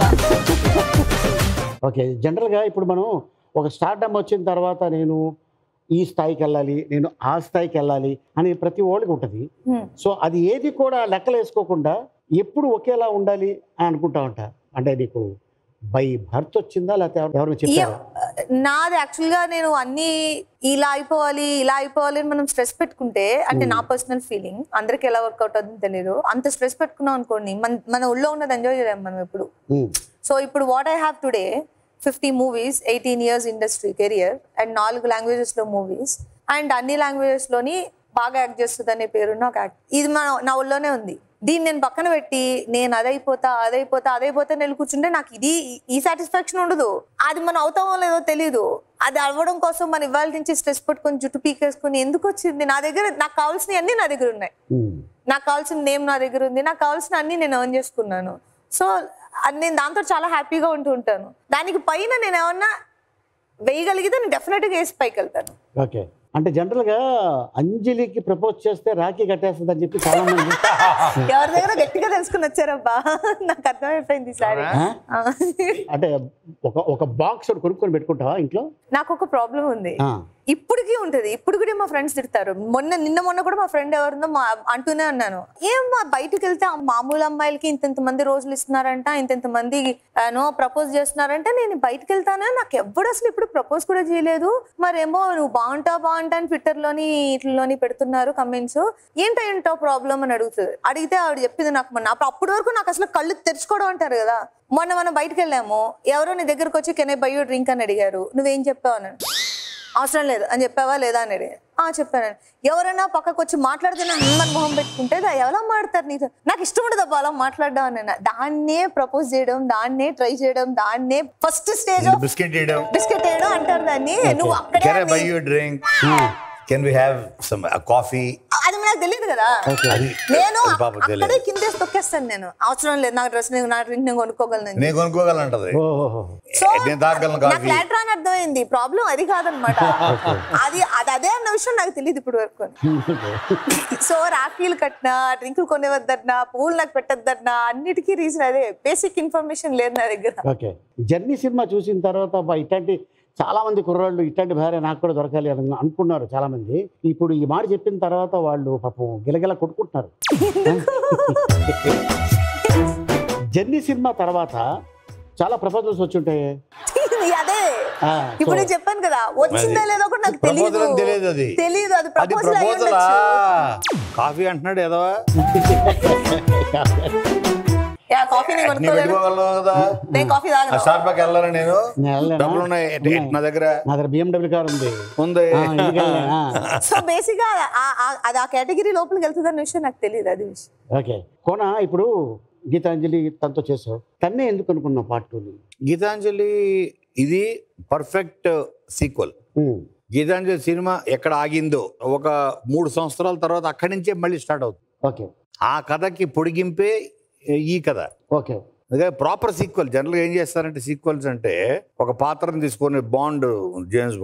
C: ఓకే జనరల్గా ఇప్పుడు మనం ఒక స్టార్టమ్ వచ్చిన తర్వాత నేను ఈ స్థాయికి వెళ్ళాలి నేను ఆ స్థాయికి వెళ్ళాలి అని ప్రతి ఓళ్ళకి ఉంటుంది సో అది ఏది కూడా లెక్కలు వేసుకోకుండా ఎప్పుడు ఒకేలా ఉండాలి అని అనుకుంటా ఉంటా అంటే నీకు బై భర్త్ వచ్చిందా లేకపోతే ఎవరు- ఎవరైనా చెప్పారా
D: నాది యాక్చువల్ గా నేను అన్ని ఇలా అయిపోవాలి ఇలా అయిపోవాలి అని మనం స్ట్రెస్ పెట్టుకుంటే అంటే నా పర్సనల్ ఫీలింగ్ అందరికి ఎలా వర్కౌట్ అవుతుందో తెలియదు అంత స్ట్రెస్ పెట్టుకున్నాం అనుకోండి మన మన ఒళ్ళో ఉన్నది ఎంజాయ్ చేయలేము మనం ఎప్పుడు
C: ఉమ్,
D: సో ఇప్పుడు what I have today fifty movies eighteen years industry career and నాలుగు లాంగ్వేజెస్ లో మూవీస్ అండ్ అన్ని లాంగ్వేజెస్ లోని బాగా యాక్ట్ చేస్తుంది అనే పేరు నాకు యాక్ట్ ఇది మన నా ఊళ్ళోనే ఉంది దీన్ని నేను పక్కన పెట్టి నేను అదైపోతా అదైపోతా అదైపోతా నేను కూర్చుంటే నాకు ఇది ఈ సాటిస్ఫాక్షన్ ఉండదు అది మనం అవుతామో లేదో తెలియదు అది అవ్వడం కోసం మనం ఇవాళ నుంచి స్ట్రెస్ పెట్టుకొని జుట్టు పీకేసుకొని ఎందుకు వచ్చింది నా దగ్గర నాకు కావాల్సినవి అన్ని నా దగ్గర ఉన్నాయి
C: ఉమ్.
D: నాకు కావాల్సిన నేమ్ నా దగ్గర ఉంది నాకు కావాల్సిన అన్ని నేను ఎర్న్ చేసుకున్నాను సో అది నేను దాంతో చాలా హ్యాపీగా ఉంటూ ఉంటాను దానికి పైన నేను ఏమన్నా వేయగలిగితే నేను డెఫినెట్గా వేసి పైకి వెళ్తాను
C: ఓకే అంటే జనరల్గా అంజలికి ప్రపోజ్ చేస్తే రాఖీ కట్టేస్తుంది అని చెప్పి చాలా మంది
D: ఎవరి దగ్గర గట్టిగా తెలుసుకుని వచ్చారబ్బా నాకు అర్థమైపోయింది ఈసారి
C: ఆ?
D: ఆ.
C: అంటే ఒక ఒక బాక్స్ ఒకటి కొనుక్కొని పెట్టుకుంటావా ఇంట్లో
D: నాకు ఒక ప్రాబ్లం ఉంది
C: ఆ,
D: ఇప్పటికీ ఉంటది ఇప్పుడు కూడా మా ఫ్రెండ్స్ తిడతారు మొన్న నిన్న మొన్న కూడా మా ఫ్రెండ్ ఎవరినో మా అంటూనే అన్నాను ఏం మా బయటికి వెళ్తే ఆ మామూలు అమ్మాయిలకి ఇంతెంత మంది రోజులు ఇస్తున్నారంట ఇంతెంత మంది నో ప్రపోజ్ చేస్తున్నారంటే నేను బయటికి వెళ్తానా నాకు ఎవ్వడు అసలు ఇప్పుడు ప్రపోజ్ కూడా చేయలేదు మరేమో నువ్వు బాగుంటావు బాగుంటా అని ట్విట్టర్ లోని ఇట్లలోని పెడుతున్నారు కమెంట్స్ ఏంటో ఏంటో ప్రాబ్లం అని అడుగుతుంది అడిగితే ఆవిడ చెప్పింది నాకు మొన్న అప్పుడు అప్పటి వరకు నాకు అసలు కళ్ళు తెరుచుకోవడం అంటారు కదా మొన్న మనం బయటకు వెళ్ళాము ఎవరో నీ దగ్గరకు వచ్చి కెనే బయ్యో డ్రింక్ అని అడిగారు నువ్వేం చెప్పావు అని అవసరం లేదు అని చెప్పావా లేదా అని అడిగాను. ఆ చెప్పాను ఎవరైనా పక్కకు వచ్చి మాట్లాడితేనే మన మొహం పెట్టుకుంటే "దా, ఎలా మాడతారు నీతో నాకు ఇష్టం ఉండదు అబ్బా అలా మాట్లాడడం అని అన్నా. దాన్నే ప్రపోజ్ చేయడం దాన్నే ట్రై చేయడం దాన్నే ఫస్ట్ స్టేజ్ ఆఫ్
E: బిస్కెట్ చేయడం
D: బిస్కెట్ వేయడం అంటారు దాన్ని నువ్వు అక్కడే
E: కెన్ ఐ బై
D: అది-
E: you drink can we have some coffee
D: అది నాకు తెలియదు కదా
E: అది
D: నేను
E: అది పాపం
D: అక్కడే
E: తెలియదు
D: కిందేసి తొక్కేస్తాను నేను అవసరం లేదు నా డ్రెస్ నా డ్రింక్ నేను కొనుక్కోగలను
E: నేను కొనుక్కోగలంటది
C: ఓహో
D: సో
E: నేను తాగలను
D: నాకు
E: కాఫీ
D: లేటర్ అని అర్థమైంది ప్రాబ్లం అది కాదనమాట అది అది అదే అన్న విషయం నాకు తెలియదు ఇప్పుడు వరకు సో రాఖీలు కట్టినా డ్రింకులు కొనేవద్దన్నా పువ్వులు నాకు పెట్టద్దన్నా అన్నిటికీ రీజన్ అదే బేసిక్ ఇన్ఫర్మేషన్ లేదు నా దగ్గర
C: ఓకే జర్నీ సినిమా చూసిన తర్వాత అబ్బా ఇట్లాంటి చాలా మంది కుర్రాళ్ళు ఇట్లాంటి భార్య నాకు కూడా దొరకాలి అని అనుకున్నారు చాలా మంది ఇప్పుడు ఈ మాట చెప్పిన తర్వాత వాళ్ళు పాపం గిలగిల కొట్టుకుంటున్నారు జర్నీ సినిమా తర్వాత చాలా ప్రపోజల్స్ వచ్చి ఉంటాయి
D: అదే
C: ఆ,
D: ఇప్పుడు
C: so-
D: నేను చెప్పాను కదా వచ్చిందో లేదో కూడా నాకు
E: Proposal
D: తెలియదు
E: అని తెలియదు అది.
D: తెలియదు అది
E: అది
D: ప్రపోజల్ అయి
E: ప్రపోజలా
D: ఉండొచ్చు
E: కాఫీ అంటున్నాడు ఏదో
D: యా కాఫీ నేను
E: నీ
D: కొనుక్కోలేను
E: పెట్టుకోగలను కదా
D: నేను కాఫీ తాగను
E: స్టార్ బాక్ వెళ్ళాను నేను
C: నేను వెళ్ళలేనా?
E: డబ్బులు ఉన్నాయి ఎట్- ఎట్ నా దగ్గర
C: నా దగ్గర బిఎండబ్ల్యూ కార్ ఉంది
E: ఉంది
C: ఆ, ఎందుకు వెళ్ళలేనా?
D: సో బేసిక్ గా ఆ- ఆ- అది ఆ కేటగిరీ లోపలికి వెళ్తుంది అన్న విషయం నాకు తెలియదు అది విషయం
C: ఓకే కోన ఇప్పుడు గీతాంజలి తనతో చేసావు తన్నే ఎందుకు అనుకున్నావు పార్ట్ టూని
E: గీతాంజలి ఇది పర్ఫెక్ట్ సీక్వల్ గీతాంజలి సినిమా ఎక్కడ ఆగిందో ఒక మూడు సంవత్సరాల తర్వాత అక్కడి నుంచే మళ్ళీ స్టార్ట్ అవుతుంది
C: ఓకే
E: ఆ కథకి పొడిగింపే ఈ కథ
C: ఓకే
E: అదే ప్రాపర్ సీక్వెల్ జనరల్గా ఏం చేస్తారంటే సీక్వెల్స్ అంటే ఒక పాత్రను తీసుకొని బాండ్ జేమ్స్ బాండ్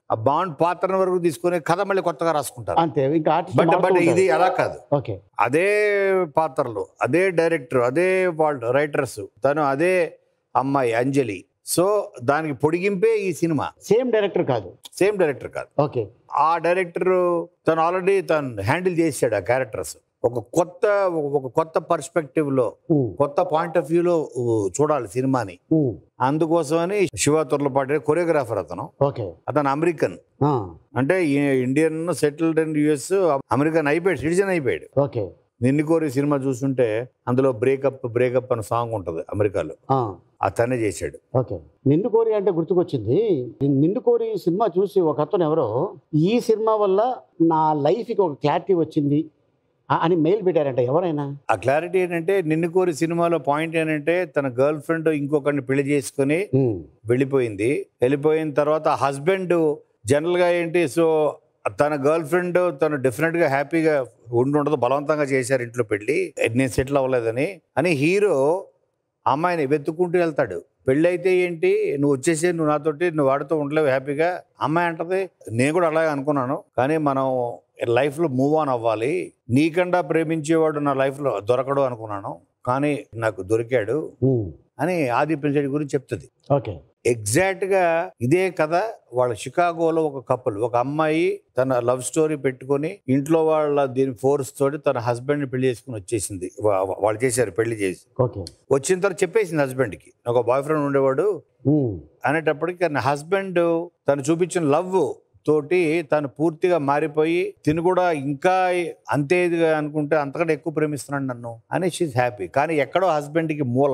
E: ఆ బాండ్ పాత్ర వరకు తీసుకొని కథ మళ్ళీ కొత్తగా రాసుకుంటారు
C: అంతే ఇంకా ఆర్టిస్ట్
E: బట్ బట్ ఇది అలా కాదు
C: ఓకే
E: అదే పాత్రలు అదే డైరెక్టర్ అదే వాళ్ళు రైటర్స్ తను అదే అమ్మాయి అంజలి సో దానికి పొడిగింపే ఈ సినిమా
C: సేమ్ డైరెక్టర్ కాదు
E: సేమ్ డైరెక్టర్ కాదు
C: ఓకే
E: ఆ డైరెక్టర్ తను ఆల్రెడీ తను హ్యాండిల్ చేసాడు ఆ క్యారెక్టర్స్ ఒక కొత్త ఒక కొత్త పర్స్పెక్టివ్ లో
C: ఉమ్,
E: కొత్త పాయింట్ ఆఫ్ వ్యూలో చూడాలి సినిమాని
C: ఉమ్,
E: అందుకోసమని శివ తుర్లపాటి కొరియోగ్రాఫర్ అతను
C: ఓకే
E: అతను అమెరికన్
C: ఆ,
E: అంటే ఈ- Indian settled in US American అయిపోయాడు సిటిజన్ అయిపోయాడు
C: ఓకే
E: నిన్ను కోరి సినిమా చూస్తుంటే అందులో బ్రేకప్ బ్రేకప్ అనే సాంగ్ ఉంటుంది అమెరికాలో
C: ఆ,
E: అతనే చేశాడు
C: ఓకే నిండు కోరి అంటే గుర్తుకొచ్చింది నిండు కోరి సినిమా చూసి ఒక అతను ఎవరో ఈ సినిమా వల్ల నా లైఫ్కి ఒక క్లారిటీ వచ్చింది ఆ- అని మెయిల్ పెట్టారంట ఎవరైనా
E: ఆ క్లారిటీ ఏంటంటే నిన్ను కోరి సినిమాలో పాయింట్ ఏంటంటే తన గర్ల్ ఫ్రెండ్ ఇంకొకరిని పెళ్లి చేసుకుని
C: ఉమ్,
E: వెళ్ళిపోయింది వెళ్ళిపోయిన తర్వాత హస్బెండ్ జనరల్గా ఏంటి సో తన గర్ల్ ఫ్రెండ్ తను డెఫినెట్గా హ్యాపీగా ఉండి ఉండదు బలవంతంగా చేశారు ఇంట్లో పెళ్ళి నేను సెటిల్ అవ్వలేదని అని హీరో అమ్మాయిని వెతుక్కుంటూ వెళ్తాడు పెళ్ళి అయితే ఏంటి నువ్వు వచ్చేసి నువ్వు నాతోటి నువ్వు వాడితో ఉండలేవు హ్యాపీగా అమ్మాయి అంటది నేను కూడా అలాగే అనుకున్నాను కానీ మనం లైఫ్లో మూవ్ ఆన్ అవ్వాలి నీకన్నా ప్రేమించేవాడు నా లైఫ్లో దొరకడు అనుకున్నాను కానీ నాకు దొరికాడు
C: ఉమ్,
E: అని ఆది పిలిచేటి గురించి చెప్తుంది
C: ఓకే
E: ఎగ్జాక్ట్ గా ఇదే కథ వాళ్ళ షికాగోలో ఒక కపుల్ ఒక అమ్మాయి తన లవ్ స్టోరీ పెట్టుకొని ఇంట్లో వాళ్ళ దీని ఫోర్స్ తోటి తన హస్బెండ్ ని పెళ్లి చేసుకుని వచ్చేసింది వా- వా- వాళ్ళు చేశారు పెళ్లి చేసి
C: ఓకే
E: వచ్చిన తర్వాత చెప్పేసింది హస్బెండ్ కి ఒక బాయ్ ఫ్రెండ్ ఉండేవాడు
C: ఉమ్,
E: అనేటప్పటికి తన హస్బెండ్ తను చూపించిన లవ్ తోటి తను పూర్తిగా మారిపోయి తిను కూడా ఇంకా అంతే ఇదిగా అనుకుంటే అంతకంటే ఎక్కువ ప్రేమిస్తున్నాడు నన్ను అని షీజ్ హ్యాపీ కానీ ఎక్కడో husband కి మూల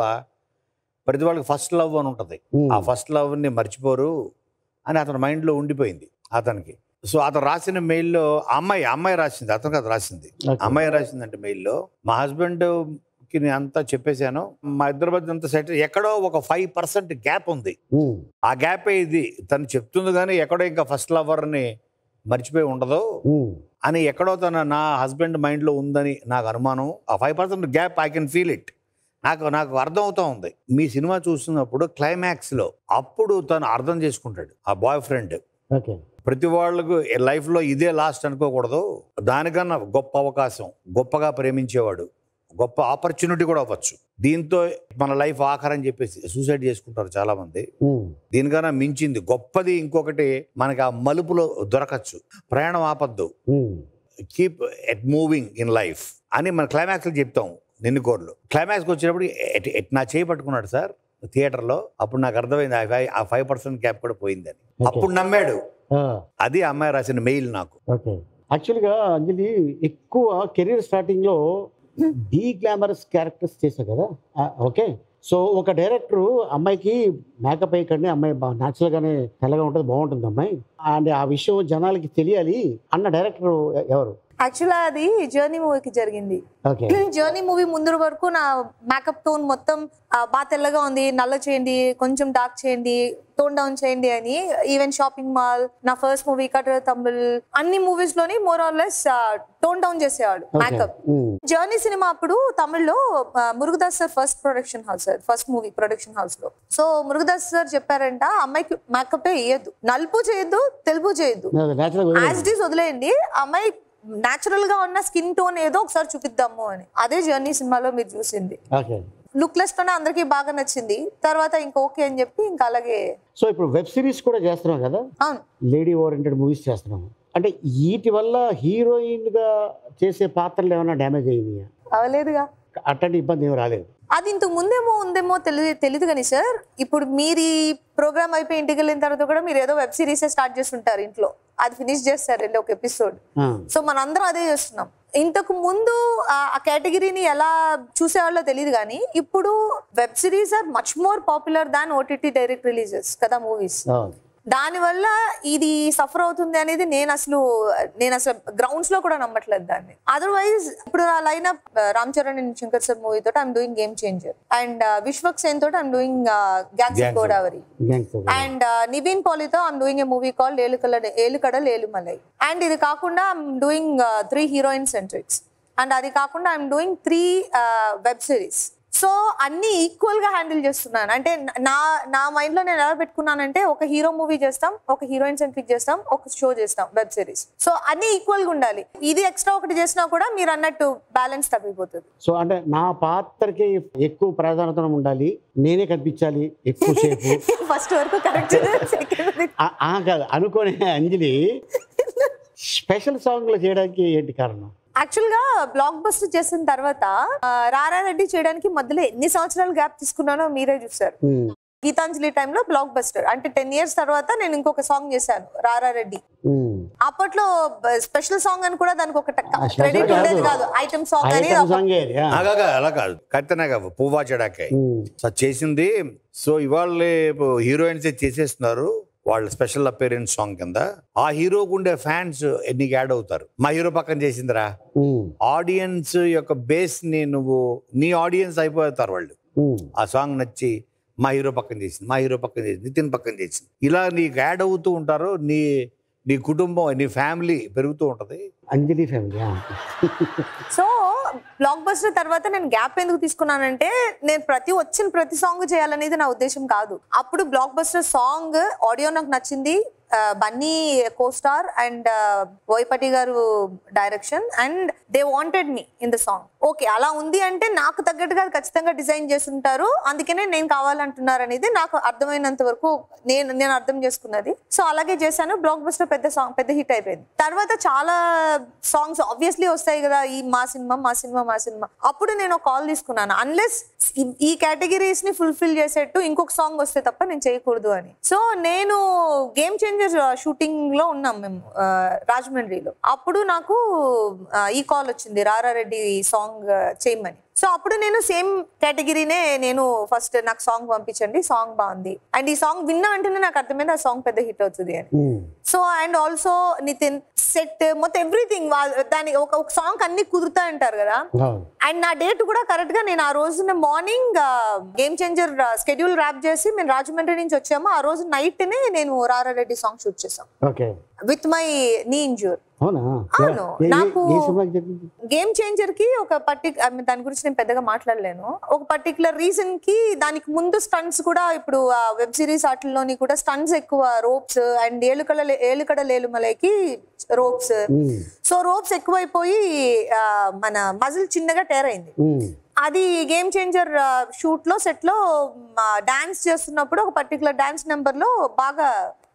E: ప్రతి వాళ్ళకి ఫస్ట్ లవ్ అని ఉంటుంది
C: ఉమ్,
E: ఆ ఫస్ట్ లవ్ని మర్చిపోరు అని అతని మైండ్లో ఉండిపోయింది అతనికి సో అతను రాసిన మెయిల్లో అమ్మాయి అమ్మాయి రాసింది అతనికి అది రాసింది
C: ఓకే.
E: అమ్మాయి రాసిందంటే మెయిల్లో మా హస్బెండ్కి నేను అంతా చెప్పేశాను మా ఇద్దరి మధ్య అంతా సెట్ ఎక్కడో ఒక ఫైవ్ పర్సెంట్ గ్యాప్ ఉంది
C: ఉమ్,
E: ఆ గ్యాపే ఇది తను చెప్తుంది కానీ ఎక్కడో ఇంకా ఫస్ట్ లవర్ని మర్చిపోయి ఉండదు
C: ఉమ్,
E: అని ఎక్కడో తన నా హస్బెండ్ మైండ్లో ఉందని నాకు అనుమానం ఆ five percent gap I can feel it నాకు నాకు అర్థం అవుతా ఉంది మీ సినిమా చూస్తున్నప్పుడు క్లైమాక్స్లో అప్పుడు తను అర్థం చేసుకుంటాడు ఆ బాయ్ ఫ్రెండ్
C: ఓకే
E: ప్రతి వాళ్ళకు లైఫ్లో ఇదే లాస్ట్ అనుకోకూడదు దానికన్నా గొప్ప అవకాశం గొప్పగా ప్రేమించేవాడు గొప్ప ఆపర్చునిటీ కూడా అవ్వచ్చు దీంతో మన లైఫ్ ఆఖరని చెప్పేసి సూసైడ్ చేసుకుంటారు చాలా మంది
C: ఉమ్,
E: దీనికన్నా మించింది గొప్పది ఇంకొకటి మనకి ఆ మలుపులో దొరకచ్చు ప్రయాణం ఆపద్దు
C: um,
E: keep it moving in life అని మన క్లైమాక్స్లో చెప్తాం నిన్ను కోర్లు క్లైమాక్స్కి వచ్చినప్పుడు ఎట్ ఎట్ నా చేయి పట్టుకున్నాడు సార్ థియేటర్లో అప్పుడు నాకు అర్థమైంది ఆ ఫైవ్ ఆ ఫైవ్ పర్సెంట్ గ్యాప్ కూడా పోయిందని అప్పుడు నమ్మాడు
C: ఆ,
E: అది ఆ అమ్మాయి రాసిన మెయిల్ నాకు
C: ఓకే యాక్చువల్గా అంజలి ఎక్కువ కెరీర్ స్టార్టింగ్ లో డీ గ్లామరస్ క్యారెక్టర్స్ చేశావు కదా ఆ, ఓకే సో ఒక డైరెక్టర్ అమ్మాయికి మేకప్ అయ్యకండి అమ్మాయి బా natural గానే తెల్లగా ఉంటుంది బాగుంటుంది అమ్మాయి అండ్ ఆ విషయం జనాలకి తెలియాలి అన్న డైరెక్టర్ ఎవరు
D: యాక్చువల్గా అది జర్నీ మూవీకి జరిగింది
C: ఓకే
D: జర్నీ మూవీ ముందు వరకు నా మేకప్ టోన్ మొత్తం ఆ, బాగా తెల్లగా ఉంది నల్ల చేయండి కొంచెం డార్క్ చేయండి టోన్ డౌన్ చేయండి అని ఈవెన్ షాపింగ్ మాల్ నా ఫస్ట్ మూవీ కటర్ తమిళ్ అన్ని మూవీస్ లోని more or less tone down చేసేవాడు మేకప్ జర్నీ సినిమా అప్పుడు తమిళ్లో ఆ, Murugadoss sir first production house sir first movie production house లో సో మురుగదాస్ సార్ చెప్పారంట అమ్మాయికి మేకప్ వేయద్దు నలుపు చేయొద్దు తెలుపు చేయొద్దు
C: నేచురల్
D: యాజ్ ఇట్ ఈస్ వదిలేయండి అమ్మాయి నాచురల్ గా ఉన్న స్కిన్ టోన్ ఏదో ఒకసారి చూపిద్దాము అని అదే జర్నీ సినిమాలో మీరు చూసింది
C: ఓకే
D: లుక్ లెస్ తోనే అందరికీ బాగా నచ్చింది తర్వాత ఇంకా ఓకే అని చెప్పి ఇంకా అలాగే
C: సో ఇప్పుడు వెబ్ సిరీస్ కూడా చేస్తున్నాం కదా
D: అవును
C: లేడీ ఓరియంటెడ్ మూవీస్ చేస్తున్నాము అంటే వీటి వల్ల హీరోయిన్ గా చేసే పాత్రలు ఏమైనా డ్యామేజ్ అయ్యింది
D: అవలేదుగా
C: అట్లాంటి ఇబ్బంది ఏమి రాలేదు
D: అది ఇంతకు ముందేమో ఉందేమో తెలియదు తెలియదు కానీ సార్ ఇప్పుడు మీరు ఈ ప్రోగ్రామ్ అయిపోయి ఇంటికి వెళ్ళిన తర్వాత కూడా మీరు ఏదో వెబ్ సిరీస్ స్టార్ట్ చేస్తుంటారు ఇంట్లో అది ఫినిష్ చేస్తారు వెళ్ళి ఒక ఎపిసోడ్
C: ఆ,
D: సో మనందరం అదే చేస్తున్నాం ఇంతకు ముందు ఆ- ఆ కేటగిరీని ఎలా చూసేవాళ్ళో తెలియదు కానీ ఇప్పుడు web series are much more popular than OTT direct releases కదా మూవీస్
C: అవును.
D: దానివల్ల ఇది సఫర్ అవుతుంది అనేది నేను అసలు నేను అసలు గ్రౌండ్స్ లో కూడా నమ్మట్లేదు దాన్ని అదర్వైజ్ ఇప్పుడు నా line up Ram Charan and Shankar sir movie తోటి I'm doing Game Changer and Vishwak Sen తోటి I'm doing gangs
E: Gangs of-
D: Godavari
C: Gangs of-
D: and Nivin పాలితో I'm doing a movie call ఏలుకల ఏలుకడ ఏలుమలై అండ్ ఇది కాకుండా I'm doing three heroine centrics and అది కాకుండా I'm doing three web series so అన్ని equal గా హ్యాండిల్ చేస్తున్నాను అంటే నా నా మైండ్ లో నేను ఎలా పెట్టుకున్నానంటే ఒక హీరో మూవీ చేస్తాం ఒక హీరోయిన్ సెంట్రిక్ చేస్తాం ఒక షో చేస్తాం వెబ్ సిరీస్ సో అన్ని ఈక్వల్ గా ఉండాలి ఇది ఎక్స్ట్రా ఒకటి చేసినా కూడా మీరు అన్నట్టు బ్యాలెన్స్ తప్పిపోతుంది
C: సో అంటే నా పాత్రకి ఎక్కువ ప్రాధాన్యత ఉండాలి నేనే కనిపించాలి ఎక్కువ సేపు
D: ఫస్ట్ వరకు కరెక్ట్ సెకండ్
C: ఆ- ఆ కాదు అనుకునే అంజలి స్పెషల్ సాంగ్లు చేయడానికి ఏంటి కారణం
D: యాక్చువల్ గా బ్లాక్ బస్టర్ చేసిన తర్వాత ఆ, రారా రెడ్డి చేయడానికి మధ్యలో ఎన్ని సంవత్సరాలు గ్యాప్ తీసుకున్నానో మీరే చూసారు
C: ఉమ్,
D: గీతాంజలి టైంలో బ్లాక్ బస్టర్ అంటే టెన్ ఇయర్స్ తర్వాత నేను ఇంకొక సాంగ్ చేశాను రారా రెడ్డి
C: ఉమ్.
D: అప్పట్లో స్పెషల్ సాంగ్ అని కూడా దానికి ఒక
C: ఆ, special
D: క్రెడిట్ ఉండేది
C: కాదు.
D: కాదు ఐటమ్ సాంగ్ అని
C: ఐటమ్
D: ఒక-
C: సాంగ్ ఏది? ఆ.
E: అలాగా అలా కాదు కత్తెనగా పువ్వా చెడాకాయ
C: ఉమ్,
E: సో చేసింది సో ఇవాళ హీరోయిన్స్ చేసేస్తున్నారు వాళ్ళ స్పెషల్ అపేరెన్స్ సాంగ్ కింద ఆ హీరోకు ఉండే ఫ్యాన్స్ నీకు యాడ్ అవుతారు మా హీరో పక్కన చేసిందిరా
C: ఉమ్,
E: ఆడియన్స్ యొక్క బేస్ ని నువ్వు నీ ఆడియన్స్ అయిపోతారు వాళ్ళు
C: ఉమ్.
E: ఆ సాంగ్ నచ్చి మా హీరో పక్కన చేసింది మా హీరో పక్కన చేసింది నితిన్ పక్కన చేసింది ఇలా నీకు యాడ్ అవుతూ ఉంటారు నీ నీ కుటుంబం నీ ఫ్యామిలీ పెరుగుతూ ఉంటది
C: Anjali family
D: so blockbuster తర్వాత నేను గ్యాప్ ఎందుకు తీసుకున్నానంటే నేను ప్రతి వచ్చిన ప్రతి సాంగ్ చేయాలనేది నా ఉద్దేశం కాదు అప్పుడు బ్లాక్ బస్టర్ సాంగ్ ఆడియో నాకు నచ్చింది ఆ, Bunny co star and Boyapati గారు direction and they wanted me in the song okay అలా ఉంది అంటే నాకు తగ్గట్టుగా అది ఖచ్చితంగా డిజైన్ చేస్తుంటారు అందుకనే నేను కావాలంటున్నారు అనేది నాకు అర్థమైనంత వరకు నేను నేను అర్థం చేసుకున్నది సో అలాగే చేశాను బ్లాక్ బస్టర్ పెద్ద సాంగ్ పెద్ద హిట్ అయిపోయింది తర్వాత చాలా సాంగ్స్ ఆబ్వియస్లీ వస్తాయి కదా ఈ మా సినిమా మా సినిమా మా సినిమా అప్పుడు నేను కాల్ తీసుకున్నాను అన్లెస్ ఈ కేటగిరీస్ ని ఫుల్ఫిల్ చేసేట్టు ఇంకొక సాంగ్ వస్తే తప్ప నేను చేయకూడదు అని సో నేను గేమ్ చేంజర్ షూటింగ్ లో ఉన్నాం మేము ఆ, రాజమండ్రిలో అప్పుడు నాకు ఆ, ఈ కాల్ వచ్చింది రారారెడ్డి సాంగ్ చేయమని సో అప్పుడు నేను సేమ్ కేటగిరీనే నేను ఫస్ట్ నాకు సాంగ్ పంపించండి సాంగ్ బాగుంది అండ్ ఈ సాంగ్ విన్నా వెంటనే నాకు అర్థమైంది ఆ సాంగ్ పెద్ద హిట్ అవుతుంది అని
C: um,
D: so and also Nithiin set మొత్తం ఎవ్రీథింగ్ దాని ఒక ఒక సాంగ్ అన్ని కుదురుతా అంటారు కదా
C: అవును.
D: అండ్ నా డేట్ కూడా కరెక్ట్ గా నేను ఆ రోజున morning Game Changer schedule wrap చేసి మేము రాజమండ్రి నుంచి వచ్చాము ఆ రోజు నైట్ నే నేను రారారెడ్డి సాంగ్ షూట్ చేసాం
C: okay
D: with my knee injure
C: అవునా
D: అవును,
C: ఏ- ఏ-
D: నాకు-
C: ఏ సినిమాకి చెప్పింది
D: గేమ్ చేంజర్ కి ఒక పర్టిక్ దాని గురించి నేను పెద్దగా మాట్లాడలేను ఒక పర్టికులర్ రీజన్ కి దానికి ముందు స్టంట్స్ కూడా ఇప్పుడు వెబ్ సిరీస్ వాటిల్లోని కూడా స్టంట్స్ ఎక్కువ రోప్స్ అండ్ ఏలుకడ ఏలుకడ లేలుమలకి రోప్స్
C: ఉమ్,
D: సో రోప్స్ ఎక్కువైపోయి ఆ, మన మజిల్ చిన్నగా టేర్ అయింది
C: ఉమ్,
D: అది గేమ్ చేంజర్ షూట్ లో సెట్ లో డాన్స్ చేస్తున్నప్పుడు ఒక పర్టికులర్ డాన్స్ నెంబర్ లో బాగా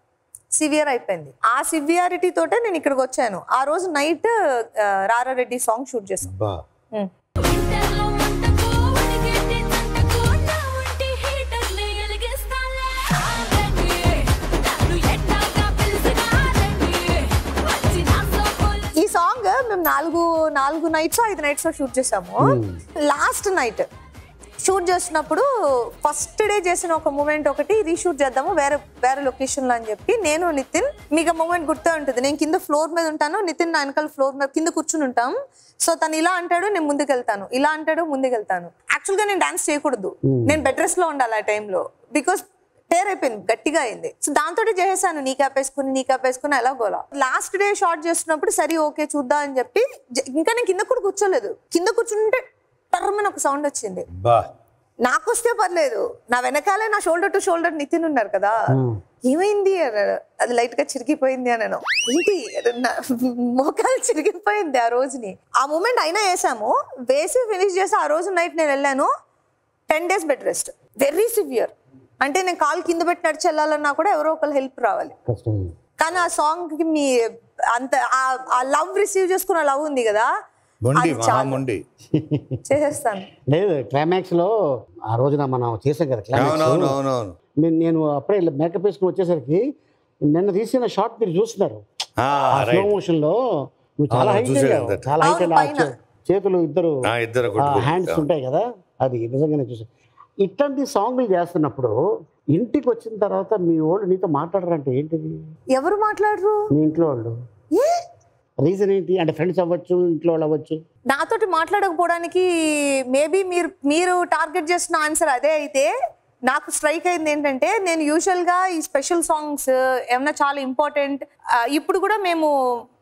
D: సివియర్ అయిపోయింది ఆ సివియారిటీ తోటే నేను ఇక్కడికి వచ్చాను ఆ రోజు నైట్ రారారెడ్డి సాంగ్ షూట్ చేశాను
E: బా
D: ఉమ్.
F: ఇంటర్లో మంటకు వణికేటి జంటకు నా ఒంటి హీటర్లే ఎలిగిస్తాలే ఆగండి నన్ను ఎట్టాగా పిలుసుగా రండి వచ్చి నా సోపులు
D: ఈ సాంగ్ మేము నాలుగు నాలుగు నైట్స్ ఐదు నైట్స్ షూట్ చేసాము లాస్ట్ నైట్ షూట్ చేస్తున్నప్పుడు ఫస్ట్ డే చేసిన ఒక మూమెంట్ ఒకటి రీషూట్ చేద్దాము వేరే వేరే లొకేషన్ లో అని చెప్పి నేను నితిన్ మీకు మూమెంట్ గుర్తు ఉంటుంది నేను కింద ఫ్లోర్ మీద ఉంటాను నితిన్ నా వెనకాల ఫ్లోర్ మీద కింద కూర్చుని ఉంటాం సో తను ఇలా అంటాడు నేను ముందుకెళ్తాను ఇలా అంటాడు ముందుకెళ్తాను యాక్చువల్ గా నేను డాన్స్ చేయకూడదు నేను బెడ్ రెస్ట్ లో ఉండాలి ఆ టైంలో బికాస్ టేర్ అయిపోయింది గట్టిగా అయింది సో దాంతో చేసేసాను నీ క్యాప్ వేసుకుని నీ క్యాప్ వేసుకుని ఎలా గోలా లాస్ట్ డే షార్ట్ చేస్తున్నప్పుడు సరే ఓకే చూద్దాం అని చెప్పి జ- ఇంకా నేను కింద కూడా కూర్చోలేదు కింద కూర్చుంటే టర్మని ఒక సౌండ్ వచ్చింది
E: బా
D: నాకు వస్తే పర్లేదు నా వెనకాలే నా షోల్డర్ టు షోల్డర్ నితిన్ ఉన్నారు కదా ఏమైంది అన్నాడు అది లైట్ గా చిరిగిపోయింది అన్నాను ఏంటి నా మోకాలు చిరిగిపోయింది ఆ రోజుని ఆ మూమెంట్ అయినా వేసాము వేసి ఫినిష్ చేసి ఆ రోజు నైట్ నేను వెళ్ళాను ten days bed rest very severe అంటే నేను కాలు కింద పెట్టి నడిచి వెళ్ళాలన్నా కూడా ఎవరో ఒకరు హెల్ప్ రావాలి
C: కష్టం
D: కానీ ఆ సాంగ్ కి మీ అంత ఆ- ఆ లవ్ రిసీవ్ చేసుకున్న లవ్ ఉంది కదా
E: మొండి
D: అది చాలు.
E: మహామొండి
D: చేసేస్తాను
C: లేదు క్లైమాక్స్ లో ఆ రోజున మనం చేసాం కదా క్లైమాక్స్
E: అవునవునవునవును
C: నేను నేను అప్పుడే మేకప్ వేసుకుని వచ్చేసరికి నిన్న తీసిన షార్ట్ మీరు చూస్తున్నారు ఆ స్లో
E: రైట్
C: మోషన్ లో నువ్వు చాలా
E: అవును,
C: హైట్
E: చూశాను
C: వెళ్ళావు
E: that.
C: చాలా హైట్
D: అవును, పైన.
C: చేతులు ఇద్దరు
E: ఇద్దరు కొట్టుకుంటారు.
C: హ్యాండ్స్ ఉంటాయి కదా అది నిజంగానే చూసాను ఇట్లాంటి సాంగ్లు చేస్తున్నప్పుడు ఇంటికి వచ్చిన తర్వాత మీ వాళ్ళు నీతో మాట్లాడరంటే ఏంటిది
D: ఎవరు మాట్లాడరు
C: మీ ఇంట్లో వాళ్ళు
D: ఏ
C: రీజన్ ఏంటి అంటే ఫ్రెండ్స్ అవ్వచ్చు ఇంట్లో వాళ్ళు అవ్వచ్చు
D: నాతోటి మాట్లాడకపోవడానికి మేబీ మీరు మీరు టార్గెట్ చేసిన ఆన్సర్ అదే అయితే నాకు స్ట్రైక్ అయింది ఏంటంటే నేను యూజువల్ గా ఈ స్పెషల్ సాంగ్స్ ఏమన్నా చాలా ఇంపార్టెంట్ ఇప్పుడు కూడా మేము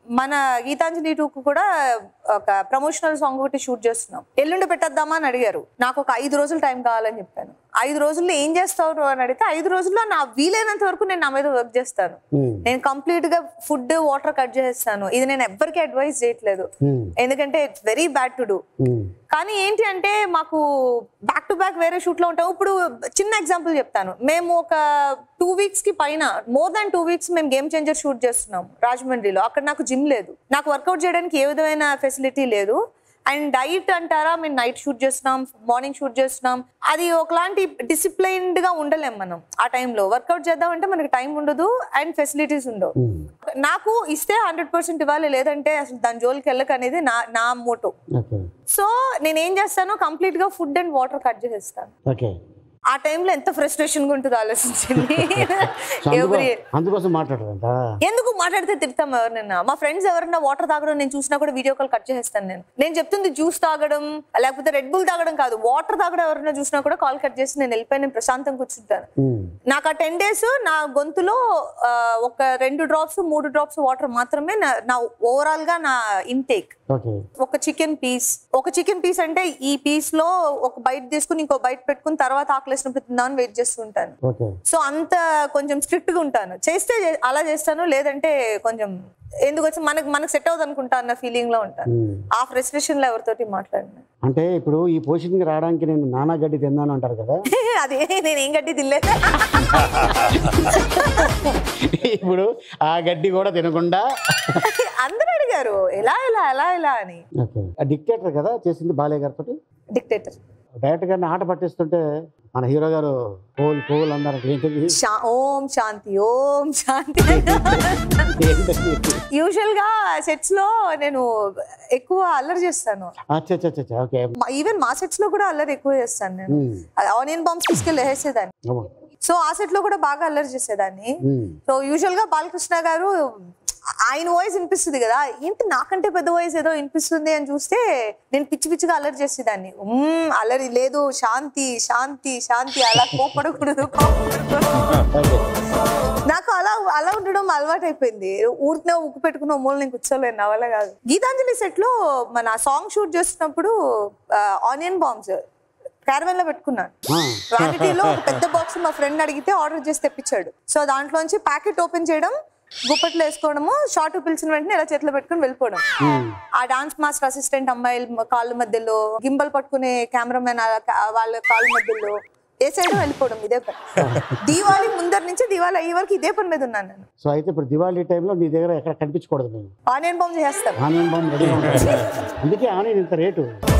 D: మన గీతాంజలి టూకు కూడా ఒక ప్రమోషనల్ సాంగ్ ఒకటి షూట్ చేస్తున్నాం ఎల్లుండి పెట్టేద్దామా అని అడిగారు నాకు ఒక ఐదు రోజులు టైం కావాలని చెప్పాను ఐదు రోజుల్లో ఏం చేస్తావు అని అడిగితే ఐదు రోజుల్లో నా వీలైనంత వరకు నేను నా మీద వర్క్ చేస్తాను
C: ఉమ్,
D: నేను కంప్లీట్ గా ఫుడ్ వాటర్ కట్ చేస్తాను ఇది నేను ఎవ్వరికి అడ్వైస్ చేయట్లేదు
C: ఉమ్,
D: ఎందుకంటే it's very bad to do
C: um,
D: కానీ ఏంటి అంటే మాకు బ్యాక్ టు బ్యాక్ వేరే షూట్ లో ఉంటాం ఇప్పుడు చిన్న ఎగ్జాంపుల్ చెప్తాను మేము ఒక టూ వీక్స్ కి పైన మోర్ దాన్ టూ వీక్స్ మేము గేమ్ చేంజర్ షూట్ చేస్తున్నాం రాజమండ్రిలో అక్కడ నాకు జిమ్ లేదు నాకు వర్కౌట్ చేయడానికి ఏ విధమైన ఫెసిలిటీ లేదు అండ్ డైట్ అంటారా మేము నైట్ షూట్ చేస్తున్నాం మార్నింగ్ షూట్ చేస్తున్నాం అది ఒకలాంటి డిసిప్లైన్డ్ గా ఉండలేం మనం ఆ టైంలో వర్కౌట్ చేద్దామంటే మనకి టైం ఉండదు అండ్ ఫెసిలిటీస్ ఉండవు
C: ఉమ్.
D: నాకు ఇస్తే హండ్రెడ్ పర్సెంట్ ఇవ్వాలి లేదంటే అసలు దాని జోలికి వెళ్ళక అనేది నా నా మోటో
C: ఓకే
D: సో నేను ఏం చేస్తాను కంప్లీట్ గా ఫుడ్ అండ్ వాటర్ కట్ చేసేస్తాను
C: ఓకే
D: ఆ టైంలో ఎంత ఫ్రస్ట్రేషన్ గా ఉంటుందో ఆలోచించండి
C: సో అందుకో-
D: ఎవరి
C: అందుకోసం మాట్లాడదంట
D: ఎందుకు మాట్లాడితే తిడతాం ఎవరినైనా మా ఫ్రెండ్స్ ఎవరైనా వాటర్ తాగడం నేను చూసినా కూడా వీడియో కాల్ కట్ చేసేస్తాను నేను నేను చెప్తుంది జ్యూస్ తాగడం లేకపోతే రెడ్ బుల్ తాగడం కాదు వాటర్ తాగడం ఎవరైనా చూసినా కూడా కాల్ కట్ చేసి నేను వెళ్ళిపోయి నేను ప్రశాంతం కూర్చుంటాను
C: ఉమ్,
D: నాకు ఆ టెన్ డేస్ నా గొంతులో ఆ, ఒక రెండు డ్రాప్స్ మూడు డ్రాప్స్ వాటర్ మాత్రమే నా- నా ఓవరాల్ గా నా ఇంటేక్
C: ఓకే
D: ఒక చికెన్ పీస్ ఒక చికెన్ పీస్ అంటే ఈ పీస్ లో ఒక బైట్ తీసుకుని ఇంకో బైట్ పెట్టుకుని తర్వాత ఆకలేసినప్పుడు తిందామని వెయిట్ చేస్తుంటాను
C: ఓకే
D: సో అంత కొంచెం స్ట్రిక్ట్ గా ఉంటాను చేస్తే చే- అలా చేస్తాను లేదంటే కొంచెం ఎందుకు వచ్చి మనకు మనకు సెట్ అవుతుంది అనుకుంటా అన్న ఫీలింగ్ లో ఉంటాను
C: ఉమ్.
D: ఆ ఫ్రస్ట్రేషన్ లో ఎవరితోటి మాట్లాడిన
C: అంటే ఇప్పుడు ఈ పొజిషన్కి రావడానికి నేను నానా గడ్డి తిన్నాను అంటారు కదా
D: అదే నేను ఏం గడ్డి తినలేదు
C: ఇప్పుడు ఆ గడ్డి కూడా తినకుండా
D: అందరూ అడిగారు ఎలా ఎలా ఎలా ఎలా అని
C: ఓకే ఆ డిక్టేటర్ కదా చేసింది బాలయ్య గారితో
D: డిక్టేటర్
C: డైరెక్ట్ గారిని ఆట పట్టిస్తుంటే మన హీరో గారు పోల్ పోల్ అన్నారు ఏంటిది
D: శా- ఓం శాంతి ఓం శాంతి
C: ఏంటది?
D: యూజువల్ గా సెట్స్ లో నేను ఎక్కువ అల్లరి చేస్తాను
C: అచ్చా అచ్చా అచ్చా ఓకే
D: ఈవెన్ మా సెట్స్ లో కూడా అల్లరి ఎక్కువ చేస్తాను నేను
C: ఉమ్,
D: ఆనియన్ బాంబ్స్ తీసుకెళ్ళి వేసేదాన్ని
C: అమ్మా.
D: సో ఆ సెట్ లో కూడా బాగా అల్లరి చేసేదాన్ని
C: ఉమ్,
D: సో యూజువల్ గా బాలకృష్ణ గారు ఆయన వాయిస్ వినిపిస్తుంది కదా ఏంటి నాకంటే పెద్ద వాయిస్ ఏదో వినిపిస్తుంది అని చూస్తే నేను పిచ్చి పిచ్చిగా అల్లరి చేసేదాన్ని ఉమ్, అల్లరి లేదు శాంతి శాంతి శాంతి అలా కోపడకూడదు కోపడకూడదు
C: ఓకే
D: నాకు అలా అలా ఉండడం అలవాటు అయిపోయింది ఊరికే ఉక్కు పెట్టుకున్న మూల నేను కూర్చోలేను నా వల్ల కాదు గీతాంజలి సెట్ లో మన సాంగ్ షూట్ చేస్తున్నప్పుడు ఆనియన్ బాంబ్స్ క్యారవెన్ లో పెట్టుకున్నాను
C: ఆ,
D: వ్యానిటీలో ఒక పెద్ద బాక్స్ మా ఫ్రెండ్ అడిగితే ఆర్డర్ చేసి తెప్పించాడు సో దాంట్లోంచి ప్యాకెట్ ఓపెన్ చేయడం గుప్పట్లో వేసుకోవడము షార్ట్ పిలిచిన వెంటనే ఇలా చేతిలో పెట్టుకుని వెళ్ళిపోవడం
C: ఉమ్,
D: ఆ డాన్స్ మాస్టర్ అసిస్టెంట్ అమ్మాయిల కాళ్ళ మధ్యలో గింబల్ పట్టుకునే కెమెరామెన్ వాళ్ళ కాళ్ళ మధ్యలో వేసేయడం వెళ్ళిపోవడం ఇదే పని దీవాలి ముందర నుంచి దీవాలి అయ్యే వరకు ఇదే పని మీద ఉన్నాను నేను
C: సో అయితే ఇప్పుడు దివాళీ టైంలో నీ దగ్గర ఎక్కడ కనిపించకూడదు మేము
D: ఆనియన్ బాంబ్ చేస్తాను
C: ఆనియన్ బాంబు రెడీగా ఉంటుంది అందుకే ఆనియన్ ఇంత రేటు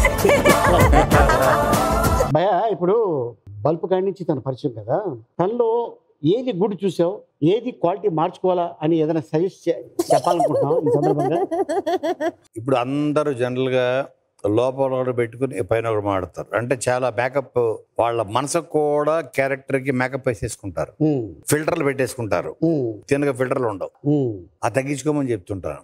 C: భయ ఇప్పుడు బల్బ్ కాడి నుంచి తన పరిచయం కదా తనలో ఏది గుడ్ చూసావు ఏది క్వాలిటీ మార్చుకోవాలా అని ఏదైనా సజెస్ట్ చెప్పాలనుకుంటున్నావు ఈ సందర్భంగా
E: ఇప్పుడు అందరూ జనరల్గా లోపల ఒకటి పెట్టుకుని పైన ఒకటి మాడతారు అంటే చాలా మేకప్ వాళ్ళ మనసుకు కూడా క్యారెక్టర్కి మేకప్ వేసేసుకుంటారు
C: ఉమ్,
E: ఫిల్టర్లు పెట్టేసుకుంటారు
C: ఉమ్,
E: తినగా ఫిల్టర్లు ఉండవు
C: ఉమ్.
E: ఆ తగ్గించుకోమని చెప్తుంటాను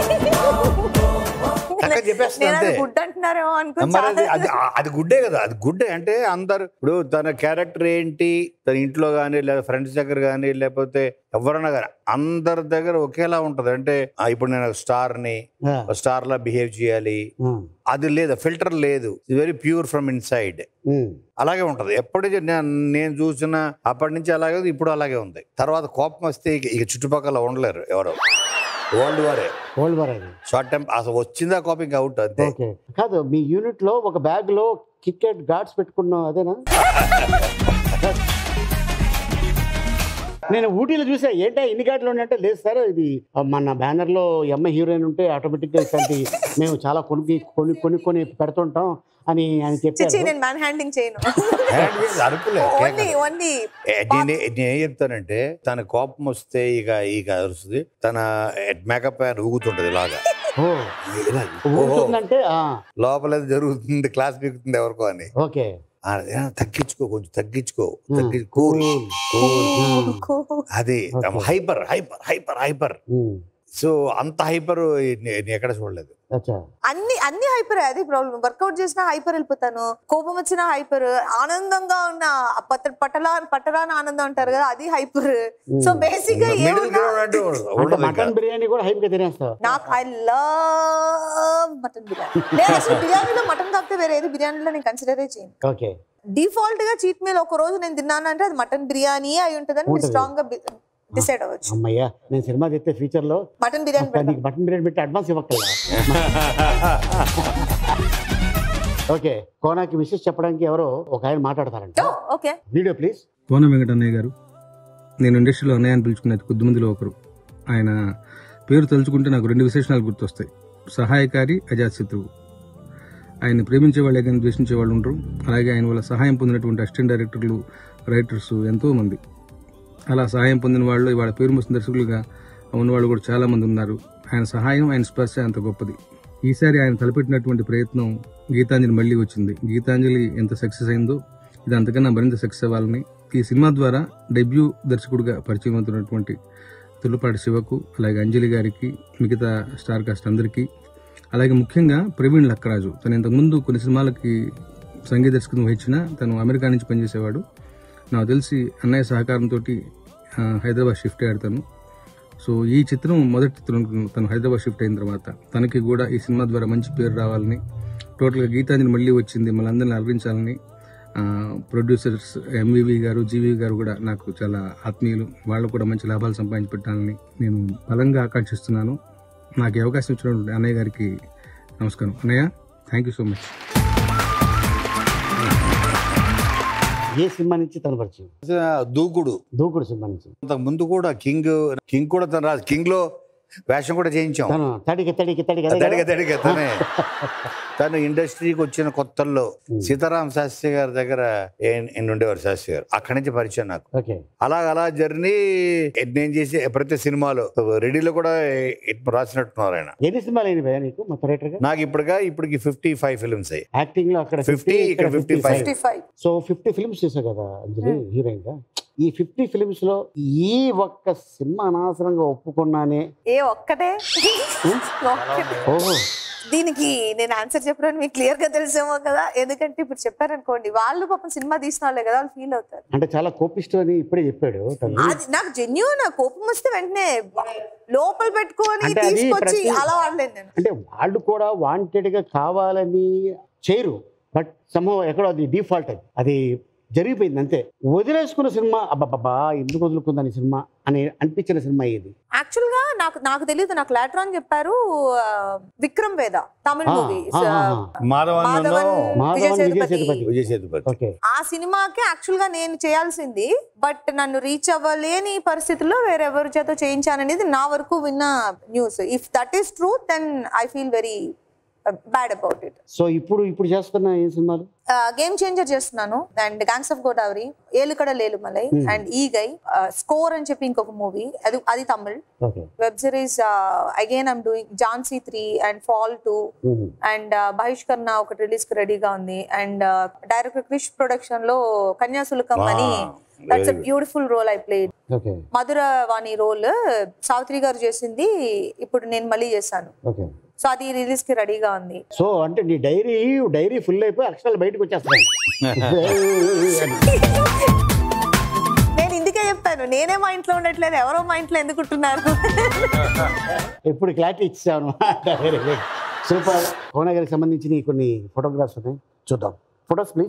E: చక్కగా చెప్పేస్తా
D: నేను అది
E: అంతే.
D: గుడ్ అంటున్నారేమో అనుకుని
E: మరి అది
D: చాలా-
E: అది అది గుడ్డే కదా అది గుడ్డే అంటే అందరు ఇప్పుడు తన క్యారెక్టర్ ఏంటి తన ఇంట్లో కానీ లేదా ఫ్రెండ్స్ దగ్గర కానీ లేకపోతే ఎవరైనా కానీ అందరి దగ్గర ఒకేలా ఉంటది అంటే ఆ, ఇప్పుడు నేను స్టార్ని
C: ఆ,
E: స్టార్ లా బిహేవ్ చేయాలి
C: ఆ,
E: అది లేదు ఫిల్టర్ లేదు very pure from inside
C: um,
E: అలాగే ఉంటది ఎప్పటి నేను నేను చూసిన అప్పటి నుంచి అలాగే ఉంది ఇప్పుడు అలాగే ఉంది తర్వాత కోపం వస్తే ఇక ఇక చుట్టుపక్కల ఉండలేరు ఎవరు వరల్డ్ వారే
C: ఓల్డ్ వార్ అది
E: షార్ట్ టైం అసలు వచ్చిందా కోపం ఇంకా అవుట్ అంతే
C: ఓకే కాదు మీ యూనిట్ లో ఒక బ్యాగ్ లో కికెట్ గార్డ్స్ పెట్టుకున్నావు అదేనా నేను ఊటీలో చూసా ఏంటా ఇన్ని గార్డులు ఉన్నట్టే లేదు సార్ ఇది ఆ, మన బ్యానర్ లో ఎమ్మ హీరోయిన్ ఉంటే ఆటోమేటిక్ గా ఇట్లాంటి మేము చాలా కొనుక్కి కొని కొని కొని పెడుతుంటాం అని ఆయన
D: చిచ్చి
C: చెప్పారు
D: నేను మ్యాన్ హ్యాండింగ్ చేయను
E: హ్యాండ్ చేసి అరుపులే
D: ఓన్లీ
E: కేకలు.
D: ఓన్లీ
E: ఏ, నేనే నేనేం చెప్తానంటే తన కోపం వస్తే ఇక ఇక అరుస్తుంది తన మేకప్ ఆయన ఊగుతుంటది ఇలాగా
C: ఓ
E: ఇలా, ఓహో,
C: ఊరుతుందంటే ఆ,
E: లోపల ఏదో జరుగుతుంది క్లాస్ పీకుతుంది ఎవరికో అని
C: ఓకే
E: ఆ, ఏ, తగ్గించుకో కొంచెం తగ్గించుకో
C: Hmm.
E: తగ్గి కూల్
C: Cool.
E: కూల్ అది
C: Okay.
E: Hyper hyper hyper hyper
C: um,
E: so అంత హైపర్ ఎక్కడ చూడలేదు
C: అచ్చా
D: అన్ని అన్ని హైపర్ అది ప్రాబ్లం వర్కౌట్ చేసినా హైపర్ వెళ్ళిపోతాను కోపం వచ్చినా హైపర్ ఆనందంగా ఉన్న ఆ పట్ట పట్టలా పట్టరాని ఆనందం అంటారు కదా అది హైపర్ సో బేసిక్ గా
E: మిడిల్
D: ఏమున్నా
E: గ్రౌండ్ అంటూ
C: అంటే
E: ఉండదు ఇంకా.
C: మటన్ బిర్యానీ కూడా హైప్ గా తినేస్తావు
D: నాకు ఐ లవ్ మటన్ బిర్యానీ నేను అసలు బిర్యానీలో మటన్ కాకపోతే వేరే ఏది బిర్యానీలో నేను కన్సిడరే చేయను
C: ఓకే
D: డిఫాల్ట్ గా చీట్ మీల్ ఒక రోజు నేను తిన్నాను అంటే అది మటన్ బిర్యానీ అయి ఉంటుందని మీరు
C: ఉంటది.
D: స్ట్రాంగ్ గా డిసైడ్ అవ్వచ్చు
C: అమ్మయ్యా నేను సినిమా తెస్తే ఫ్యూచర్ లో
D: మటన్ బిర్యానీ
C: అక్క, నీకు మటన్ బిర్యానీ పెట్టి అడ్వాన్స్ ఇవ్వక్కర్లా ఓకే కోనాకి విషెస్ చెప్పడానికి ఎవరో ఒక ఆయన మాట్లాడతారంట
D: ఓకే
C: వీడియో ప్లీజ్
G: కోన వెంకటన్నయ్య గారు నేను ఇండస్ట్రీలో అన్నయ్య అని పిలుచుకునేది కొద్ది మందిలో ఒకరు ఆయన పేరు తలుచుకుంటే నాకు రెండు విశేషణాలు గుర్తొస్తాయి సహాయకారి అజాతశత్రువు ఆయన్ని ప్రేమించే వాళ్ళే కానీ ద్వేషించే వాళ్ళు ఉండరు అలాగే ఆయన వల్ల సహాయం పొందినటువంటి అసిస్టెంట్ డైరెక్టర్లు రైటర్స్ ఎంతో మంది అలా సహాయం పొందిన వాళ్ళు ఇవాళ పేరు మోసిన దర్శకులుగా ఉన్న వాళ్ళు కూడా చాలా మంది ఉన్నారు ఆయన సహాయం ఆయన స్పర్శ అంత గొప్పది ఈసారి ఆయన తలపెట్టినటువంటి ప్రయత్నం గీతాంజలి మళ్ళీ వచ్చింది గీతాంజలి ఎంత సక్సెస్ అయిందో ఇది అంతకన్నా మరింత సక్సెస్ అవ్వాలని ఈ సినిమా ద్వారా డెబ్యూ దర్శకుడిగా పరిచయం అవుతున్నటువంటి తుల్లుపాటి శివకు అలాగే అంజలి గారికి మిగతా స్టార్ కాస్ట్ అందరికీ అలాగే ముఖ్యంగా ప్రవీణ్ లక్కరాజు తను ఇంతకుముందు కొన్ని సినిమాలకి సంగీత దర్శకత్వం వహించిన తను అమెరికా నుంచి పనిచేసేవాడు నాకు తెలిసి అన్నయ్య సహకారంతో హైదరాబాద్ షిఫ్ట్ అయ్యాడు తను సో ఈ చిత్రం మొదటి చిత్రం తను హైదరాబాద్ షిఫ్ట్ అయిన తర్వాత తనకి కూడా ఈ సినిమా ద్వారా మంచి పేరు రావాలని టోటల్గా గీతాంజలి మళ్ళీ వచ్చింది మనందరిని అలరించాలని ఆ, ప్రొడ్యూసర్స్ ఎంవివి గారు జీవి గారు కూడా నాకు చాలా ఆత్మీయులు వాళ్ళు కూడా మంచి లాభాలు సంపాదించి పెట్టాలని నేను బలంగా ఆకాంక్షిస్తున్నాను నాకు ఈ అవకాశం ఇచ్చినటువంటి అన్నయ్య గారికి నమస్కారం అన్నయ్య థ్యాంక్ యూ సో మచ్
C: ఏ సినిమా నుంచి తను పరిచయం
E: దూకుడు
C: దూకుడు సినిమా నుంచి
E: అంతకు ముందు కూడా కింగ్ కింగ్ కూడా తను రాదు కింగ్ లో వేషం కూడా చేయించాం
C: తను తడికి తడికి తడికి అదే
E: తడిగా
C: కదా?
E: తడిగా తనే తను ఇండస్ట్రీకి వచ్చిన కొత్తల్లో సీతారాం శాస్త్రి గారి దగ్గర ఏ- ఎన్ని ఉండేవారు శాస్త్రి గారు అక్కడి నుంచి పరిచయం నాకు
C: ఓకే
E: అలా అలా జర్నీ నేను చేసే ప్రతి సినిమాలో రెడీలో కూడా రాసినట్టున్నారు ఆయన
C: ఎన్ని సినిమాలు అయినాయి భయ్యా నీకు మొత్తం రైటర్ గా
E: నాకు ఇప్పటిగా ఇప్పటికి ఫిఫ్టీ ఫైవ్ ఫిల్మ్స్ అయ్యి
C: యాక్టింగ్ లో అక్కడ
E: 50, ఇక్కడ 55.
D: Fifty five
C: so fifty films చేశావు కదా అంజలి హీరోయిన్ గా ఈ ఫిఫ్టీ ఫిల్మ్స్ లో ఈ ఒక్క సినిమా అనవసరంగా ఒప్పుకున్నానే
D: ఏ ఒక్కటే ఒక్కటే.
C: ఓహో
D: దీనికి నేను ఆన్సర్ చెప్పడానికి మీకు క్లియర్ గా తెలిసేమో కదా ఎందుకంటే ఇప్పుడు చెప్పారనుకోండి వాళ్ళు పాపం సినిమా తీసిన వాళ్ళే కదా వాళ్ళు ఫీల్ అవుతారు
C: అంటే చాలా కోపిష్టు అని ఇప్పుడే చెప్పాడు తను
D: అది నాకు జెన్యున్ కోపం వస్తే వెంటనే లోపల పెట్టుకొని
C: అంటే అది
D: తీసుకొచ్చి
C: ప్రతి-
D: అలా వాడలేను నేను
C: అంటే వాళ్ళు కూడా వాంటెడ్ గా కావాలని చేయరు బట్ సమూహం ఎక్కడో అది డిఫాల్ట్ అది అది జరిగిపోయింది అంతే వదిలేసుకున్న సినిమా అబ్బబ్బా ఎందుకు వదులుకుందని సినిమా అని అనిపించిన సినిమా ఇది
D: యాక్చువల్ గా నాకు నాకు తెలియదు నాకు లాటర్ అని చెప్పారు ఆ, విక్రమ్ వేద తమిళ
C: ఆ,
D: మూవీ
C: ఆ, ఆ, ఆ.
E: మాధవన్
D: మాధవన్
C: మాధవన్
D: విజయ్
C: విజయ్
D: సేతుపతి
C: సేతుపతి
E: విజయ్ సేతుపతి
C: ఓకే
D: ఆ సినిమాకి యాక్చువల్ గా నేను చేయాల్సింది బట్ నన్ను రీచ్ అవ్వలేని పరిస్థితుల్లో వేరెవరి చేత చేయించాననేది నా వరకు విన్న news if that is true then I feel very bad about it
C: so ఇప్పుడు ఇప్పుడు చేస్తున్న ఏ సినిమాలు
D: గేమ్ చేంజర్ చేస్తున్నాను అండ్ గ్యాంగ్స్ ఆఫ్ గోదావరి ఏలుకడ లేలుమలై అండ్ ఈ గై స్కోర్ అని చెప్పి ఇంకొక మూవీ అది అది Tamil
C: okay
D: web series again I'm doing Jhansi three and fall two and Bahishkarana ఒకటి రిలీజ్ కి రెడీగా ఉంది అండ్ డైరెక్టర్ క్రిష్ ప్రొడక్షన్ లో కన్యాశుల్కం అని
E: Wow,
D: that's a
E: very good.
D: Beautiful role I played
C: okay
D: Madhura Vani role Savitri గారు చేసింది ఇప్పుడు నేను మళ్ళీ చేశాను
C: ఓకే
D: సో అది రిలీజ్ కి రెడీగా ఉంది
C: సో అంటే నీ డైరీ డైరీ ఫుల్ అయిపోయి అక్షరాలు బయటకు వచ్చేస్తాయి
D: నేను ఇందుకే చెప్పాను నేనే మా ఇంట్లో ఉండట్లేదు ఎవరో మా ఇంట్లో ఎందుకు ఉంటున్నారు
C: ఎప్పుడు క్లారిటీ ఇచ్చాను సూపర్ కోనగిరికి సంబంధించిన కొన్ని ఫోటోగ్రాఫ్స్ ఉన్నాయి చూద్దాం ఫొటోస్ ప్లీజ్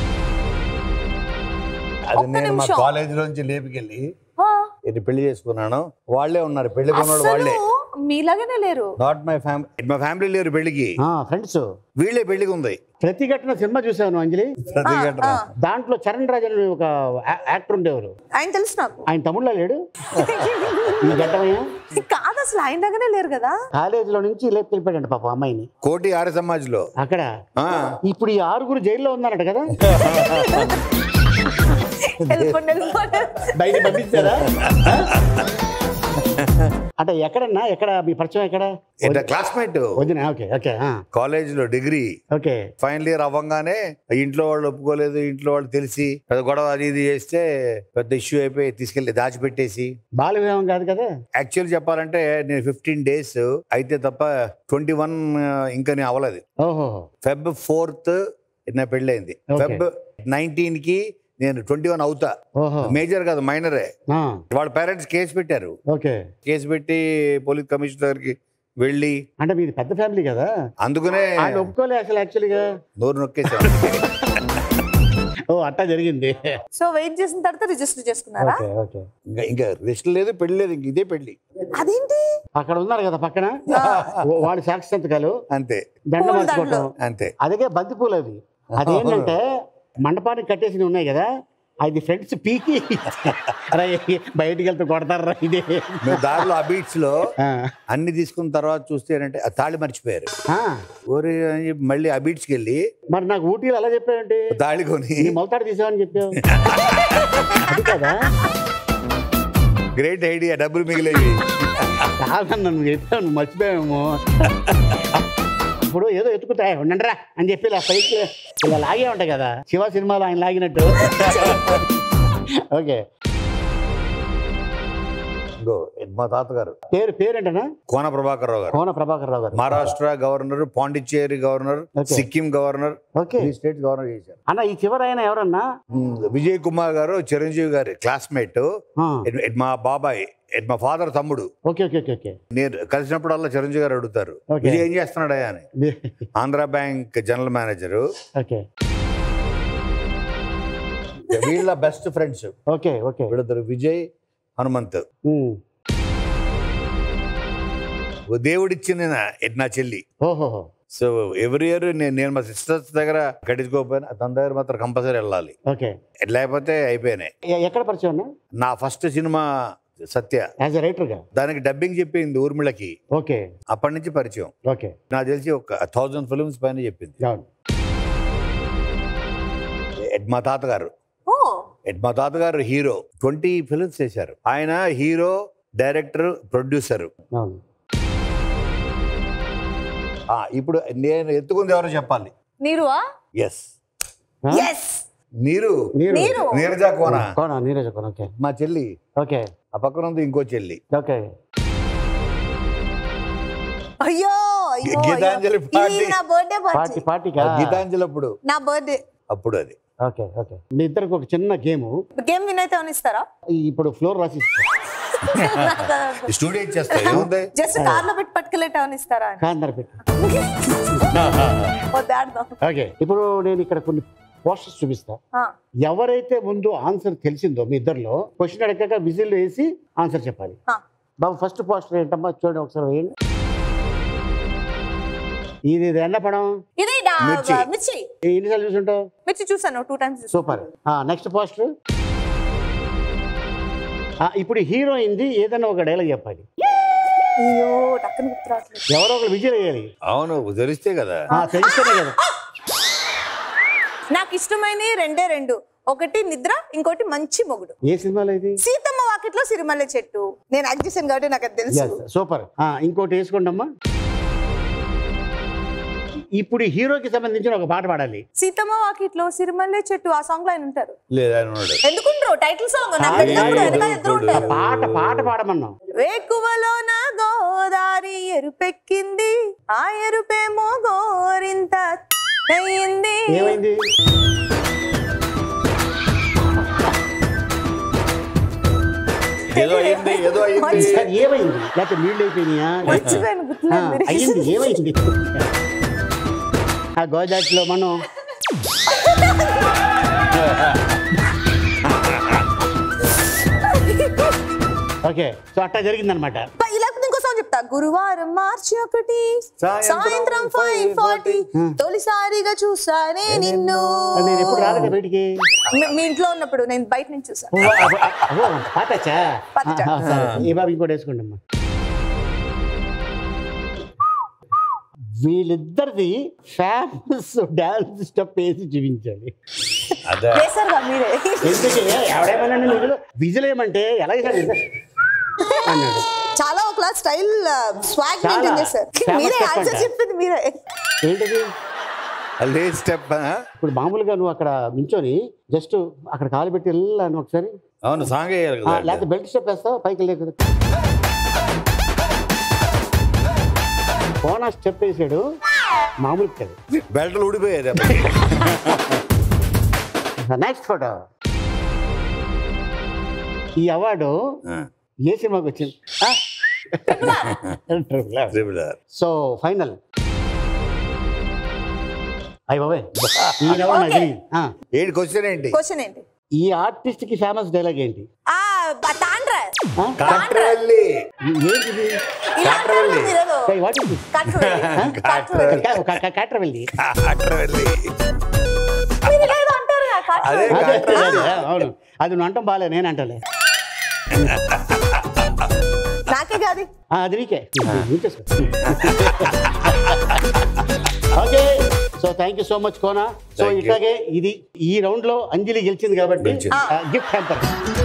E: అది
D: ఒక్క
E: నేను మా
D: నిమిషం.
E: కాలేజ్ లోంచి లేపుకెళ్ళి
D: ఆ,
E: ఇది పెళ్లి చేసుకున్నాను వాళ్ళే ఉన్నారు పెళ్లి కొన్నాడు
D: అస్సలు
E: వాళ్ళే
D: మీలాగానే లేరు
E: నాట్ మై ఫ్యామిలీ మా ఫ్యామిలీ లేరు పెళ్లికి
C: ఫ్రెండ్స్
E: వీళ్ళే పెళ్లికి ఉంది
C: ప్రతిఘటన సినిమా చూసాను అంజలి
E: ప్రతిఘటన
D: ఆ.
C: దాంట్లో చరణ్ రాజ్ అని ఒక యా- యాక్టర్ ఉండేవారు
D: ఆయన తెలుసు నాకు
C: ఆయన తమిళ్లో లేడు ఈ ఘట్టమయ్యా
D: కాదు అసలు ఆయన దగ్గరే లేరు కదా
C: కాలేజీలో నుంచి లేపుకెళ్ళిపోయాడు పాప అమ్మాయిని
E: కోటి ఆర్య సమాజ్ లో
C: అక్కడ
E: ఆ,
C: ఇప్పుడు ఈ ఆరుగురు జైల్లో ఉన్నారట కదా
D: వెళ్ళిపోండి వెళ్ళిపోండి
C: బయట పంపించారా అంటే ఎక్కడన్నా ఎక్కడ మీ పరిచయం ఎక్కడ
E: క్లాస్మేట్
C: వదిన ఓకే ఓకే ఆ,
E: కాలేజ్ లో డిగ్రీ
C: ఓకే
E: ఫైనల్ ఇయర్ అవ్వగానే ఇంట్లో వాళ్ళు ఒప్పుకోలేదు ఇంట్లో వాళ్ళు తెలిసి పెద్ద గొడవ అది ఇది చేస్తే పెద్ద ఇష్యూ అయిపోయి తీసుకెళ్లి దాచిపెట్టేసి
C: బాల వివాహం కాదు కదా
E: యాక్చువల్ చెప్పాలంటే నేను ఫిఫ్టీన్ డేస్ అయితే తప్ప ట్వంటీ వన్ ఇంకా నేను అవ్వలేదు
C: ఓహో
E: ఫెబ్ ఫోర్త్ నా పెళ్ళైంది
C: Okay.
E: ఫెబ్ నైన్టీన్ కి నేను ట్వంటీ వన్ అవుతా
C: ఓహో
E: మేజర్ కాదు మైనరే
C: ఆ,
E: వాళ్ళ పేరెంట్స్ కేసు పెట్టారు
C: ఓకే
E: కేసు పెట్టి పోలీస్ కమిషనర్ దగ్గరికి వెళ్ళి
C: అంటే మీది పెద్ద ఫ్యామిలీ కదా
E: అందుకనే
C: ఆయన ఒప్పుకోలే అసలు యాక్చువల్గా
E: నోరు నొక్కేసాను
C: ఓ అట్టా జరిగింది
D: సో వెయిట్ చేసిన తర్వాత రిజిస్టర్ చేసుకున్నారా
C: ఓకే ఓకే
E: ఇంకా ఇంకా రెస్ట్ లేదు పెళ్లి లేదు ఇంక ఇదే పెళ్లి
D: అదేంటి
C: అక్కడ ఉన్నారు కదా పక్కన ఓ- వాడి సాక్షి సంతకాలు
E: అంతే
C: దండ
D: పూల
C: మార్చుకోవటం
D: దండలు.
E: అంతే
C: అదే బంతిపూలు అవి అదేంటంటే మండపానికి కట్టేసి ఉన్నాయి కదా అది ఫ్రెండ్స్ పీకి అరే బయటికి వెళ్తే కొడతారా ఇదే
E: మేము దారిలో ఆ బీచ్ లో
C: ఆ,
E: అన్ని తీసుకున్న తర్వాత చూస్తే ఏంటంటే ఆ తాళి మర్చిపోయారు
C: ఆ,
E: ఓరి అని చెప్పి మళ్ళీ ఆ బీచ్కి వెళ్ళి
C: మరి నాకు ఊటీలో అలా చెప్పావండి
E: తాళి కొని
C: నీ మొలతాడు తీసావని చెప్పావు అది కదా
E: గ్రేట్ ఐడియా డబ్బులు మిగిలేవి
C: కాదన్న నువ్వు చెప్పావు నువ్వు మర్చిపోయావేమో ఇప్పుడు ఏదో ఎత్తుకుతా ఉండండిరా అని చెప్పి ఇలా పైకి ఇలా లాగే ఉంటాయి కదా శివ సినిమాలో ఆయన లాగినట్టు ఓకే
E: ఇంకో మా తాతగారు
C: పేరు పేరేంటనా
E: కోన ప్రభాకర్ రావు గారు
C: కోన ప్రభాకర్ రావు గారు
E: Maharashtra governor Pondicherry governor
C: Okay.
E: Sikkim governor
C: okay
E: ఈ స్టేట్ గవర్నర్ చేశారు
C: అన్న ఈ చివరి ఆయన ఎవరన్నా
E: ఉమ్, విజయ్ కుమార్ గారు చిరంజీవి గారి క్లాస్మేట్
C: ఆ,
E: మా బాబాయ్ ఎట్ మా ఫాదర్ తమ్ముడు
C: ఓకే ఓకే ఓకే ఓకే
E: నేను కలిసినప్పుడల్లా చిరంజీవి గారు అడుగుతారు
C: Okay.
E: విజయ్ ఏం చేస్తున్నాడా అని Andhra bank general manager
C: okay
E: వీళ్ళ బెస్ట్ ఫ్రెండ్స్
C: ఓకే ఓకే
E: వీళ్ళిద్దరు విజయ్ హనుమంత్
C: ఉమ్.
E: ఓ దేవుడిచ్చింది నా నా చెల్లి
C: ఓహోహో
E: సో ఎవ్రీ ఇయర్ నేను నేను మా సిస్టర్స్ దగ్గర కట్టించుకోకపోయినా తన దగ్గర మాత్రం కంపల్సరీ వెళ్ళాలి
C: ఓకే
E: లేకపోతే అయిపోయినాయి
C: ఎ- ఎక్కడ పరిచయం అన్న
E: నా ఫస్ట్ సినిమా సత్య
C: యాజ్ ఎ రైటర్గా
E: దానికి డబ్బింగ్ చెప్పింది ఊర్మిళకి
C: ఓకే
E: అప్పటి నుంచి పరిచయం
C: ఓకే
E: నాకు తెలిసి ఒక థౌజండ్ ఫిల్మ్స్ పైన చెప్పింది
C: అవును
E: ఎడ్ మా తాతగారు
D: ఓ
E: ఎడ్ మా తాతగారు హీరో ట్వంటీ ఫిల్మ్స్ చేశారు ఆయన హీరో డైరెక్టర్ ప్రొడ్యూసర్
C: అవును
E: ఇప్పుడు నేను ఎత్తుకుంది ఎవరో చెప్పాలి
D: నీరువా
E: ఎస్
C: ఆ?
D: ఎస్
E: నీరు
C: నీరు
D: నీరు
E: నీరజా కోన
C: కోన నీరజ కోన ఓకే
E: మా చెల్లి
C: ఓకే
E: ఆ పక్కన ఉంది ఇంకో చెల్లి
C: ఓకే
D: అయ్యో అయ్యో
E: గీతాంజలి
D: అయ్యో.
E: పార్టీ.
D: ఇది నా బర్త్డే
C: పార్టీ
D: పార్టీ
C: పార్టీకా
E: గీతాంజలి అప్పుడు
D: నా బర్త్డే
E: అప్పుడు అది
C: ఓకే ఓకే మీ ఇద్దరికి ఒక చిన్న గేమ్
D: గేమ్ విన్ అయితే ఇస్తారా
C: ఇప్పుడు ఫ్లోర్ రాసి
E: స్టూడియో ఇచ్చేస్తా ఏముంది
D: జస్ట్ కార్ లో పెట్టి పట్టుకెళ్ళేట ఇస్తారా అని
C: కాందర పెట్టి
D: వద్దు, ఆడదాం
C: ఓకే ఇప్పుడు నేను ఇక్కడ కొన్ని పోస్టర్స్ చూపిస్తా
D: ఆ,
C: ఎవరైతే ముందు ఆన్సర్ తెలిసిందో మీ ఇద్దరిలో క్వశ్చన్ అడగక విజిల్ వేసి ఆన్సర్ చెప్పాలి
D: ఆ.
C: బాబు ఫస్ట్ పోస్టర్ ఏంటమ్మా చూడండి ఒకసారి వేయండి ఇది ఇది ఎన్న పడం
D: ఇది నా-
E: మిర్చి.
D: మిర్చి
C: ఎన్నిసార్లు చూసుంటావు
D: మిర్చి చూసాను టూ టైమ్స్ చూసాను
C: సూపర్ నెక్స్ట్ పోస్టర్ ఇప్పుడు హీరోయింది ఏదైనా ఒక డైలాగ్ చెప్పాలి
D: అయ్యో టక్కన గుర్తు రావట్లేదు
C: ఎవరో ఒకరు విజయ్ వేయాలి
E: అవును తెలిస్తే కదా
C: ఆ, తెలిస్తేనే కదా
D: నాకు ఇష్టమైనవి రెండే రెండు ఒకటి నిద్ర ఇంకోటి మంచి మొగుడు
C: ఏ సినిమాలో ఇది
D: సీతమ్మ వాకిట్లో సిరిమల్లె చెట్టు నేను యాక్ట్ చేశాను కాబట్టి నాకు అది తెలుసు
C: సూపర్ ఇంకోటి వేసుకోండి అమ్మా ఇప్పుడు ఈ హీరోకి సంబంధించిన ఒక పాట పాడాలి
D: సీతమ్మ వాకిట్లో సిరిమల్లె చెట్టు ఆ సాంగ్ లో ఆయన ఉంటారు
E: లేదా అని ఉన్నాడు
D: ఎందుకుంటారు టైటిల్ సాంగ్ నాకు
C: ఆయ్,
D: తెలిసినప్పుడు
C: ఆయ్,
D: వెనకాల ఇద్దరు ఉంటారు
C: పాట పాట పాడమన్నాం
D: వేకువలో నా గోదారి ఎరుపెక్కింది ఆ ఎరుపేమో గోరింత అయ్యింది
C: ఏమైంది
E: ఏదో అయింది ఏదో అయింది
D: మంచి-
C: అది ఏమైంది లేకపోతే నీళ్ళు అయిపోయినాయా
D: మర్చిపోయాను
C: ఆ,
D: గుర్తులేదు
C: అయ్యింది ఏమైంది ఆ గోదాట్లో మనం ఓకే సో అట్టా జరిగిందనమాట
D: బా, ఇలా ఇంకో సాంగ్ చెప్తా గురువారం మార్చి ఒకటి
E: సాయంత్రం
D: సాయంత్రం ఫైవ్ ఫార్టీ తొలిసారిగా చూసానే నిన్ను
C: నేను ఎప్పుడు రాలేదు బయటికి
D: మీ- మీ ఇంట్లో ఉన్నప్పుడు నేను బయట నుంచి చూసాను
C: ఓ, అబ్బో, అబ్బో, పాటచ్చా
D: పాటచ్చా.
C: ఆ, సరే. ఈ బాబు ఇంకోటి వేసుకోండి అమ్మా వీళ్ళిద్దరిది ఫేమస్ డాన్స్ స్టెప్ వేసి చూపించాలి
E: అదే
D: వేశారుగా మీరే
C: ఎందుకంటే ఎవడేమన్నా విజిల్ విజిల్ ఏమంటే ఎలా చేశాడు అన్నాడు
D: చాలా ఒకలా స్టైల్ స్వాగ్
C: చాలా.
D: మెయింటైన్ చేస్తారు
C: Famous
D: మీరే
C: step
D: ఆన్సర్
C: అంట.
D: చెప్పింది మీరే
C: ఏంటిది
E: లే స్టెప్
C: ఇప్పుడు మామూలుగా నువ్వు అక్కడ నించొని జస్ట్ అక్కడ కాలు పెట్టి వెళ్ళాను ఒకసారి
E: అవును సాంగ్ వేయాలి
C: ఆ,
E: కదా
C: లేకపోతే బెల్ట్ స్టెప్ వేస్తావు పైకి వెళ్ళే కదా కోనా స్టెప్ వేసాడు మామూలు కాదు
E: బెల్ట్లు ఊడిపోయారు
C: నెక్స్ట్ ఫోటో ఈ అవార్డు ఏ సినిమాకి వచ్చింది
E: ట్రిపుల్ ఆర్
C: సో ఫైనల్ అయ్య బాబాయ్ ఈ అవార్డు నాకు తెలియదు. ఆ,
E: ఏంటి క్వశ్చన్ ఏంటి
D: క్వశ్చన్ ఏంటి
C: ఈ ఆర్టిస్ట్ కి ఫేమస్ డైలాగ్ ఏంటి
D: ఆ తాండ్ర
C: ఆ?
E: కాట్రవల్లి
C: ఏంటిది
D: ఇలా అంటారు మీరేదో.
C: What is
D: కట్రవెల్లి. కట్రవెల్లి.
C: కాటర్ వెళ్ళి
E: కాట్రవల్లి
D: మీరు ఇలా ఏదో అంటారు కదా,
E: అదే
D: కట్రవెల్లి.
E: కాట్రవల్లి
C: అవును అది నువ్వు అంటాం బాలే నేను అంటలే
D: నాకే కాదు
C: ఆ, అది నీకే okay so thank you so much Kona so
E: Thank you.
C: ఇట్లాగే ఇది ఈ రౌండ్ లో అంజలి గెలిచింది కాబట్టి
E: గెలిచింది.
C: గిఫ్ట్ హ్యాంపర్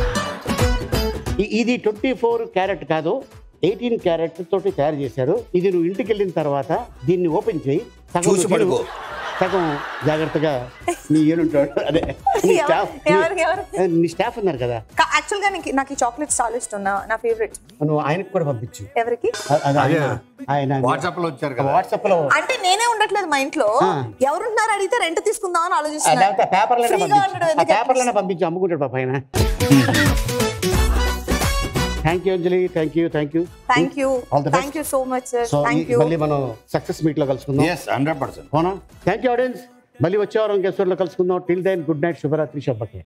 C: ఇది ట్వంటీ ఫోర్ క్యారెట్ కాదు ఎయిటీన్ క్యారెట్ తోటి తయారు చేశారు ఇది నువ్వు ఇంటికి వెళ్ళిన తర్వాత దీన్ని ఓపెన్ చేయి సగం
E: చూసి
C: నువ్వు
E: పడుకో.
C: సగం జాగ్రత్తగా నీ ఏనుంటాడు అదే నీ
D: ఎవరు-
C: స్టాఫ్
D: ఎవరు- ఎవరు?
C: నీ స్టాఫ్ ఉన్నారు కదా
D: యాక్చువల్ గా నీకు- నాకు ఈ చాక్లెట్స్ చాలా ఇష్టం నా- నా ఫేవరెట్
C: నువ్వు ఆయనకు కూడా పంపించు
D: ఎవరికి
C: అ- అది ఆయన- ఆయన
E: వాట్సాప్ లో వచ్చారు కదా
C: వాట్సాప్ లో
D: అంటే నేనే ఉండట్లేదు మా ఇంట్లో
C: ఆ.
D: ఎవరుంటున్నారు అడిగితే రెంట్ తీసుకుందాం అని
C: ఆ, లేకపోతే
D: ఆలోచిస్తున్నాను
C: పేపర్లైనా
D: ఫ్రీగా
C: పంపించు
D: ఉండడం
C: ఆ
D: ఎందుకు?
C: పేపర్లైనా పంపించు అమ్ముకుంటాడు పాప ఆయన thank you Anjali thank you thank you
D: thank you
C: All the best.
D: Thank you so much sir
C: so
D: thank you
C: మళ్ళీ మనం సక్సెస్ మీట్ లో కలుసుకుందాం
E: ఎస్ హండ్రెడ్ పర్సెంట్
C: అవునా థ్యాంక్ యూ ఆడియన్స్ మళ్ళీ వచ్చే వారం గెస్ట్ లో కలుసుకుందాం టిల్ దెన్ గుడ్ నైట్ శుభరాత్రి శుభకే